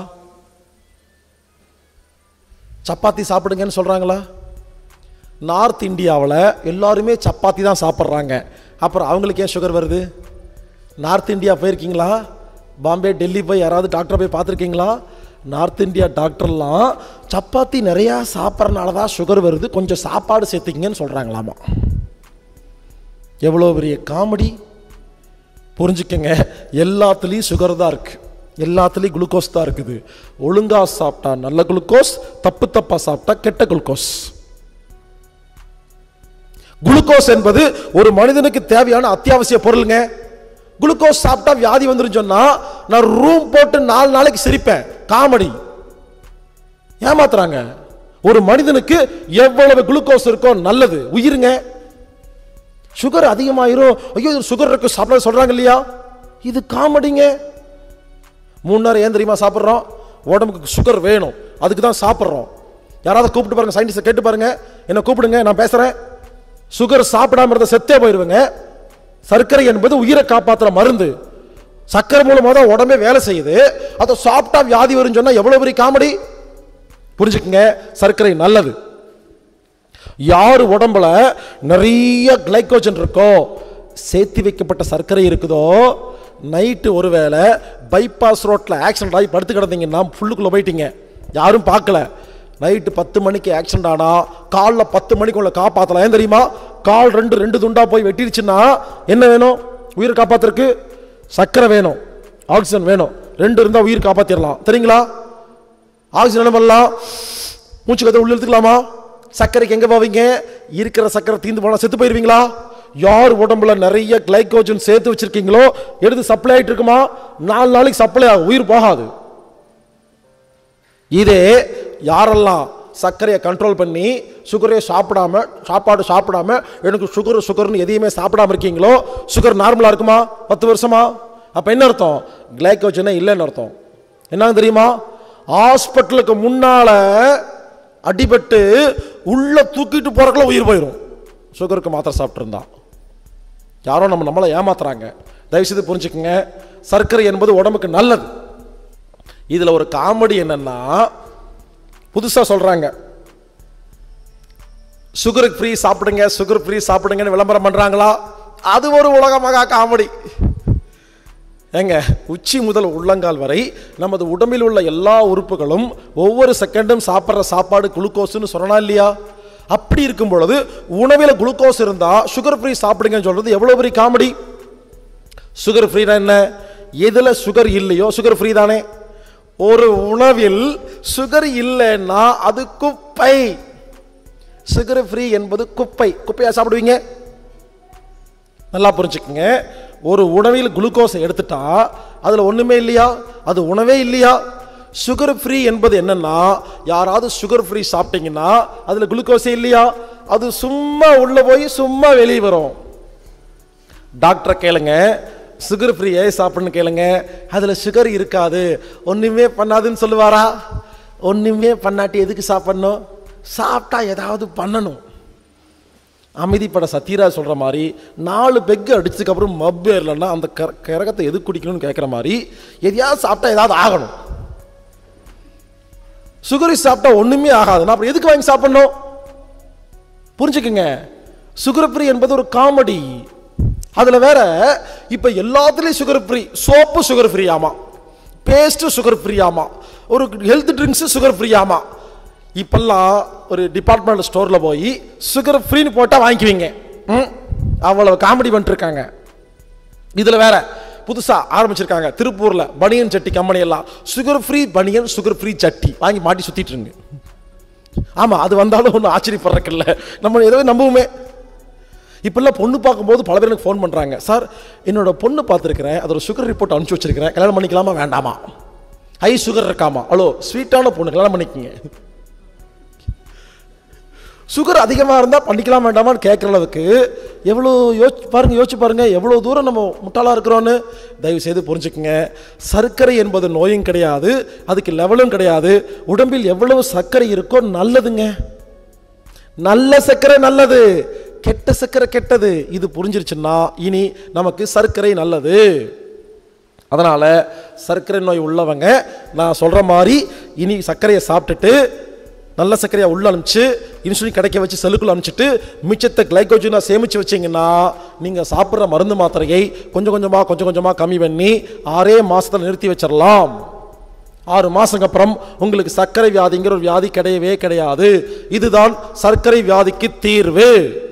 சப்பாத்தி சாப்பிடுங்கன்னு சொல்கிறாங்களா நார்த் இந்தியாவில் எல்லாருமே சப்பாத்தி தான் சாப்பிட்றாங்க அப்புறம் அவங்களுக்கு ஏன் சுகர் வருது நார்த் இந்தியா போயிருக்கீங்களா பாம்பே டெல்லி போய் யாராவது டாக்டரை போய் பார்த்துருக்கீங்களா நார்த் இந்தியா டாக்டர்லாம் சப்பாத்தி நிறையா சாப்பிட்றனால தான் சுகர் வருது கொஞ்சம் சாப்பாடு சேர்த்துக்கிங்கன்னு சொல்கிறாங்களாமா எவ்வளோ பெரிய காமெடி புரிஞ்சுக்கங்க எல்லாத்துலேயும் சுகர் தான் இருக்கு எல்லாத்துலேயும் குளுக்கோஸ் தான் இருக்குது ஒழுங்கா சாப்பிட்டா நல்ல குளுக்கோஸ் தப்பு தப்பா சாப்பிட்டா கெட்ட குளுக்கோஸ் குளுக்கோஸ் என்பது ஒரு மனிதனுக்கு தேவையான அத்தியாவசிய பொருளுங்க குளுக்கோஸ் சாப்பிட்டா வியாதி வந்துரும் சொன்னா நான் ரூம் போட்டு நாலு நாளைக்கு சிரிப்பேன் காமெடி ஏமாத்துறாங்க ஒரு மனிதனுக்கு எவ்வளவு குளுக்கோஸ் இருக்கோ நல்லது உயிருங்க சுகர் அதிகமாயிரும் ஐயோ சுகர் இருக்கு சாப்பிட சொல்றாங்க இல்லையா இது காமெடிங்க மூணு நேரம் ஏன் தெரியுமா சாப்பிட்றோம் உடம்புக்கு சுகர் வேணும் அதுக்கு தான் சாப்பிட்றோம் யாராவது கூப்பிட்டு பாருங்க சயின்டிஸ்ட் கேட்டு பாருங்க என்ன கூப்பிடுங்க நான் பேசுறேன் சுகர் சாப்பிடாம இருந்தா செத்தே போயிருவேங்க சர்க்கரை என்பது உயிரை காப்பாத்துற மருந்து சர்க்கரை மூலமா தான் உடம்பே வேலை செய்யுது அதை சாப்பிட்டா வியாதி வரும்னு சொன்னா எவ்வளவு பெரிய காமெடி புரிஞ்சுக்குங்க சர்க்கரை நல்லது யார் உடம்புல நிறைய கிளைக்கோஜன் இருக்கோ சேர்த்து வைக்கப்பட்ட சர்க்கரை இருக்குதோ நைட்டு ஒருவேளை பைபாஸ் ரோட்டில் ஆக்சிடென்ட் ஆகி படுத்து கிடந்தீங்கன்னா ஃபுல்லுக்குள்ளே போயிட்டீங்க யாரும் பார்க்கல நைட்டு பத்து மணிக்கு ஆக்சிடென்ட் ஆனா காலைல பத்து மணிக்குள்ள காப்பாற்றலாம் ஏன் தெரியுமா கால் ரெண்டு ரெண்டு துண்டா போய் வெட்டிருச்சுன்னா என்ன வேணும் உயிர் காப்பாத்துறதுக்கு சர்க்கரை வேணும் ஆக்சிஜன் வேணும் ரெண்டு இருந்தால் உயிர் காப்பாற்றிடலாம் தெரியுங்களா ஆக்சிஜன் என்ன பண்ணலாம் மூச்சு கதை உள்ள எடுத்துக்கலாமா சர்க்கரைக்கு எங்க போவீங்க இருக்கிற சர்க்கரை தீந்து போனா செத்து போயிருவீங்களா யார் உடம்புல நிறைய கிளைக்கோஜன் சேர்த்து வச்சிருக்கீங்களோ எடுத்து சப்ளை ஆயிட்டு இருக்குமா நாலு நாளைக்கு சப்ளை ஆகும் உயிர் போகாது இதே யாரெல்லாம் சர்க்கரையை கண்ட்ரோல் பண்ணி சுகரே சாப்பிடாம சாப்பாடு சாப்பிடாம எனக்கு சுகர் சுகர்னு எதையுமே சாப்பிடாம இருக்கீங்களோ சுகர் நார்மலாக இருக்குமா பத்து வருஷமா அப்போ என்ன அர்த்தம் கிளைக்கோஜனே இல்லைன்னு அர்த்தம் என்னன்னு தெரியுமா ஹாஸ்பிட்டலுக்கு முன்னால அடிபட்டு உள்ள தூக்கிட்டு போறக்குள்ள உயிர் போயிடும் சுகருக்கு மாத்திரை சாப்பிட்டுருந்தா யாரோ நம்ம நம்மளை ஏமாத்துறாங்க தயவுசெய்து புரிஞ்சுக்கங்க சர்க்கரை என்பது உடம்புக்கு நல்லது இதில் ஒரு காமெடி என்னன்னா புதுசாக சொல்கிறாங்க சுகருக்கு ஃப்ரீ சாப்பிடுங்க சுகர் ஃப்ரீ சாப்பிடுங்கன்னு விளம்பரம் பண்ணுறாங்களா அது ஒரு உலகமாக காமெடி ஏங்க உச்சி முதல் உள்ளங்கால் வரை நமது உடம்பில் உள்ள எல்லா உறுப்புகளும் ஒவ்வொரு செகண்டும் சாப்பிட்ற சாப்பாடு குளுக்கோஸ்னு சொல்லலாம் இல்லையா அப்படி இருக்கும் பொழுது உணவில் குளுக்கோஸ் இருந்தால் சுகர் ஃப்ரீ சாப்பிடுங்கன்னு சொல்றது எவ்வளோ பெரிய காமெடி சுகர் ஃப்ரீனா என்ன எதில் சுகர் இல்லையோ சுகர் ஃப்ரீ தானே ஒரு உணவில் சுகர் இல்லைன்னா அது குப்பை சுகர் ஃப்ரீ என்பது குப்பை குப்பையா சாப்பிடுவீங்க நல்லா புரிஞ்சுக்கங்க ஒரு உணவில் குளுக்கோஸை எடுத்துட்டா அதில் ஒன்றுமே இல்லையா அது உணவே இல்லையா சுகர் ஃப்ரீ என்பது என்னன்னா யாராவது சுகர் ஃப்ரீ சாப்பிட்டீங்கன்னா அதில் குளுக்கோஸே இல்லையா அது சும்மா உள்ளே போய் சும்மா வெளியே வரும் டாக்டரை கேளுங்க சுகர் ஃப்ரீ ஏன் சாப்பிடுன்னு கேளுங்க அதில் சுகர் இருக்காது ஒன்றுமே பண்ணாதுன்னு சொல்லுவாரா ஒன்றுமே பண்ணாட்டி எதுக்கு சாப்பிடணும் சாப்பிட்டா ஏதாவது பண்ணணும் அமைதிப்பட சத்யராஜ் சொல்கிற மாதிரி நாலு பெக்கு அடிச்சதுக்கப்புறம் மப்பு ஏறலன்னா அந்த கர கரகத்தை எது குடிக்கணும்னு கேட்குற மாதிரி எதையாவது சாப்பிட்டா ஏதாவது ஆகணும் சுகரி சாப்பிட்டா ஒன்றுமே ஆகாதுன்னா அப்புறம் எதுக்கு வாங்கி சாப்பிடணும் புரிஞ்சுக்குங்க சுகர் ஃப்ரீ என்பது ஒரு காமெடி அதில் வேற இப்போ எல்லாத்துலேயும் sugar free soap sugar free ஆமா பேஸ்ட்டு சுகர் ஃப்ரீ ஆமா ஒரு ஹெல்த் ட்ரிங்க்ஸு சுகர் ஃப்ரீ ஆமா இப்பெல்லாம் ஒரு டிபார்ட்மெண்ட் ஸ்டோரில் போய் சுகர் ஃப்ரீன்னு போட்டால் வாங்கிக்குவீங்க ம் அவ்வளவு காமெடி பண்ணிட்டுருக்காங்க இதில் வேற புதுசாக ஆரம்பிச்சிருக்காங்க திருப்பூரில் பனியன் சட்டி கம்பெனி எல்லாம் சுகர் ஃப்ரீ பனியன் சுகர் ஃப்ரீ சட்டி வாங்கி மாட்டி சுற்றிட்டு இருங்க ஆமாம் அது வந்தாலும் ஒன்றும் ஆச்சரியப்படுறக்கில்ல நம்ம ஏதோ நம்புவோமே இப்பெல்லாம் பொண்ணு பார்க்கும்போது பல பேர் எனக்கு ஃபோன் பண்ணுறாங்க சார் என்னோட பொண்ணு பார்த்துருக்கிறேன் அதோட சுகர் ரிப்போர்ட் அனுப்பிச்சி வச்சிருக்கிறேன் கல்யாணம் பண்ணிக்கலாமா வேண்டாமா ஹை சுகர் இருக்காமா ஹலோ ஸ்வீட்டான பொண்ணு கல்யாணம் பண்ணிக்கங்க சுகர் அதிகமாக இருந்தால் பண்ணிக்கலாம் வேண்டாமான்னு கேட்குற அளவுக்கு எவ்வளோ யோசி பாருங்க யோசிச்சு பாருங்க எவ்வளோ தூரம் நம்ம முட்டாளாக இருக்கிறோன்னு தயவு செய்து புரிஞ்சுக்குங்க சர்க்கரை என்பது நோயும் கிடையாது அதுக்கு லெவலும் கிடையாது உடம்பில் எவ்வளவு சர்க்கரை இருக்கோ நல்லதுங்க நல்ல சர்க்கரை நல்லது கெட்ட சர்க்கரை கெட்டது இது புரிஞ்சிருச்சுன்னா இனி நமக்கு சர்க்கரை நல்லது அதனால் சர்க்கரை நோய் உள்ளவங்க நான் சொல்கிற மாதிரி இனி சர்க்கரையை சாப்பிட்டுட்டு நல்ல சர்க்கரையை உள்ள அனுப்பிச்சு இன்சுலின் கிடைக்க வச்சு செல்லுக்குள்ள அனுப்பிச்சிட்டு மிச்சத்தை கிளைக்கோஜனாக சேமித்து வச்சிங்கன்னா நீங்கள் சாப்பிட்ற மருந்து மாத்திரையை கொஞ்சம் கொஞ்சமாக கொஞ்சம் கொஞ்சமாக கம்மி பண்ணி ஆறே மாதத்தில் நிறுத்தி வச்சிடலாம் ஆறு மாதங்க அப்புறம் உங்களுக்கு சர்க்கரை வியாதிங்கிற ஒரு வியாதி கிடையவே கிடையாது இதுதான் சர்க்கரை வியாதிக்கு தீர்வு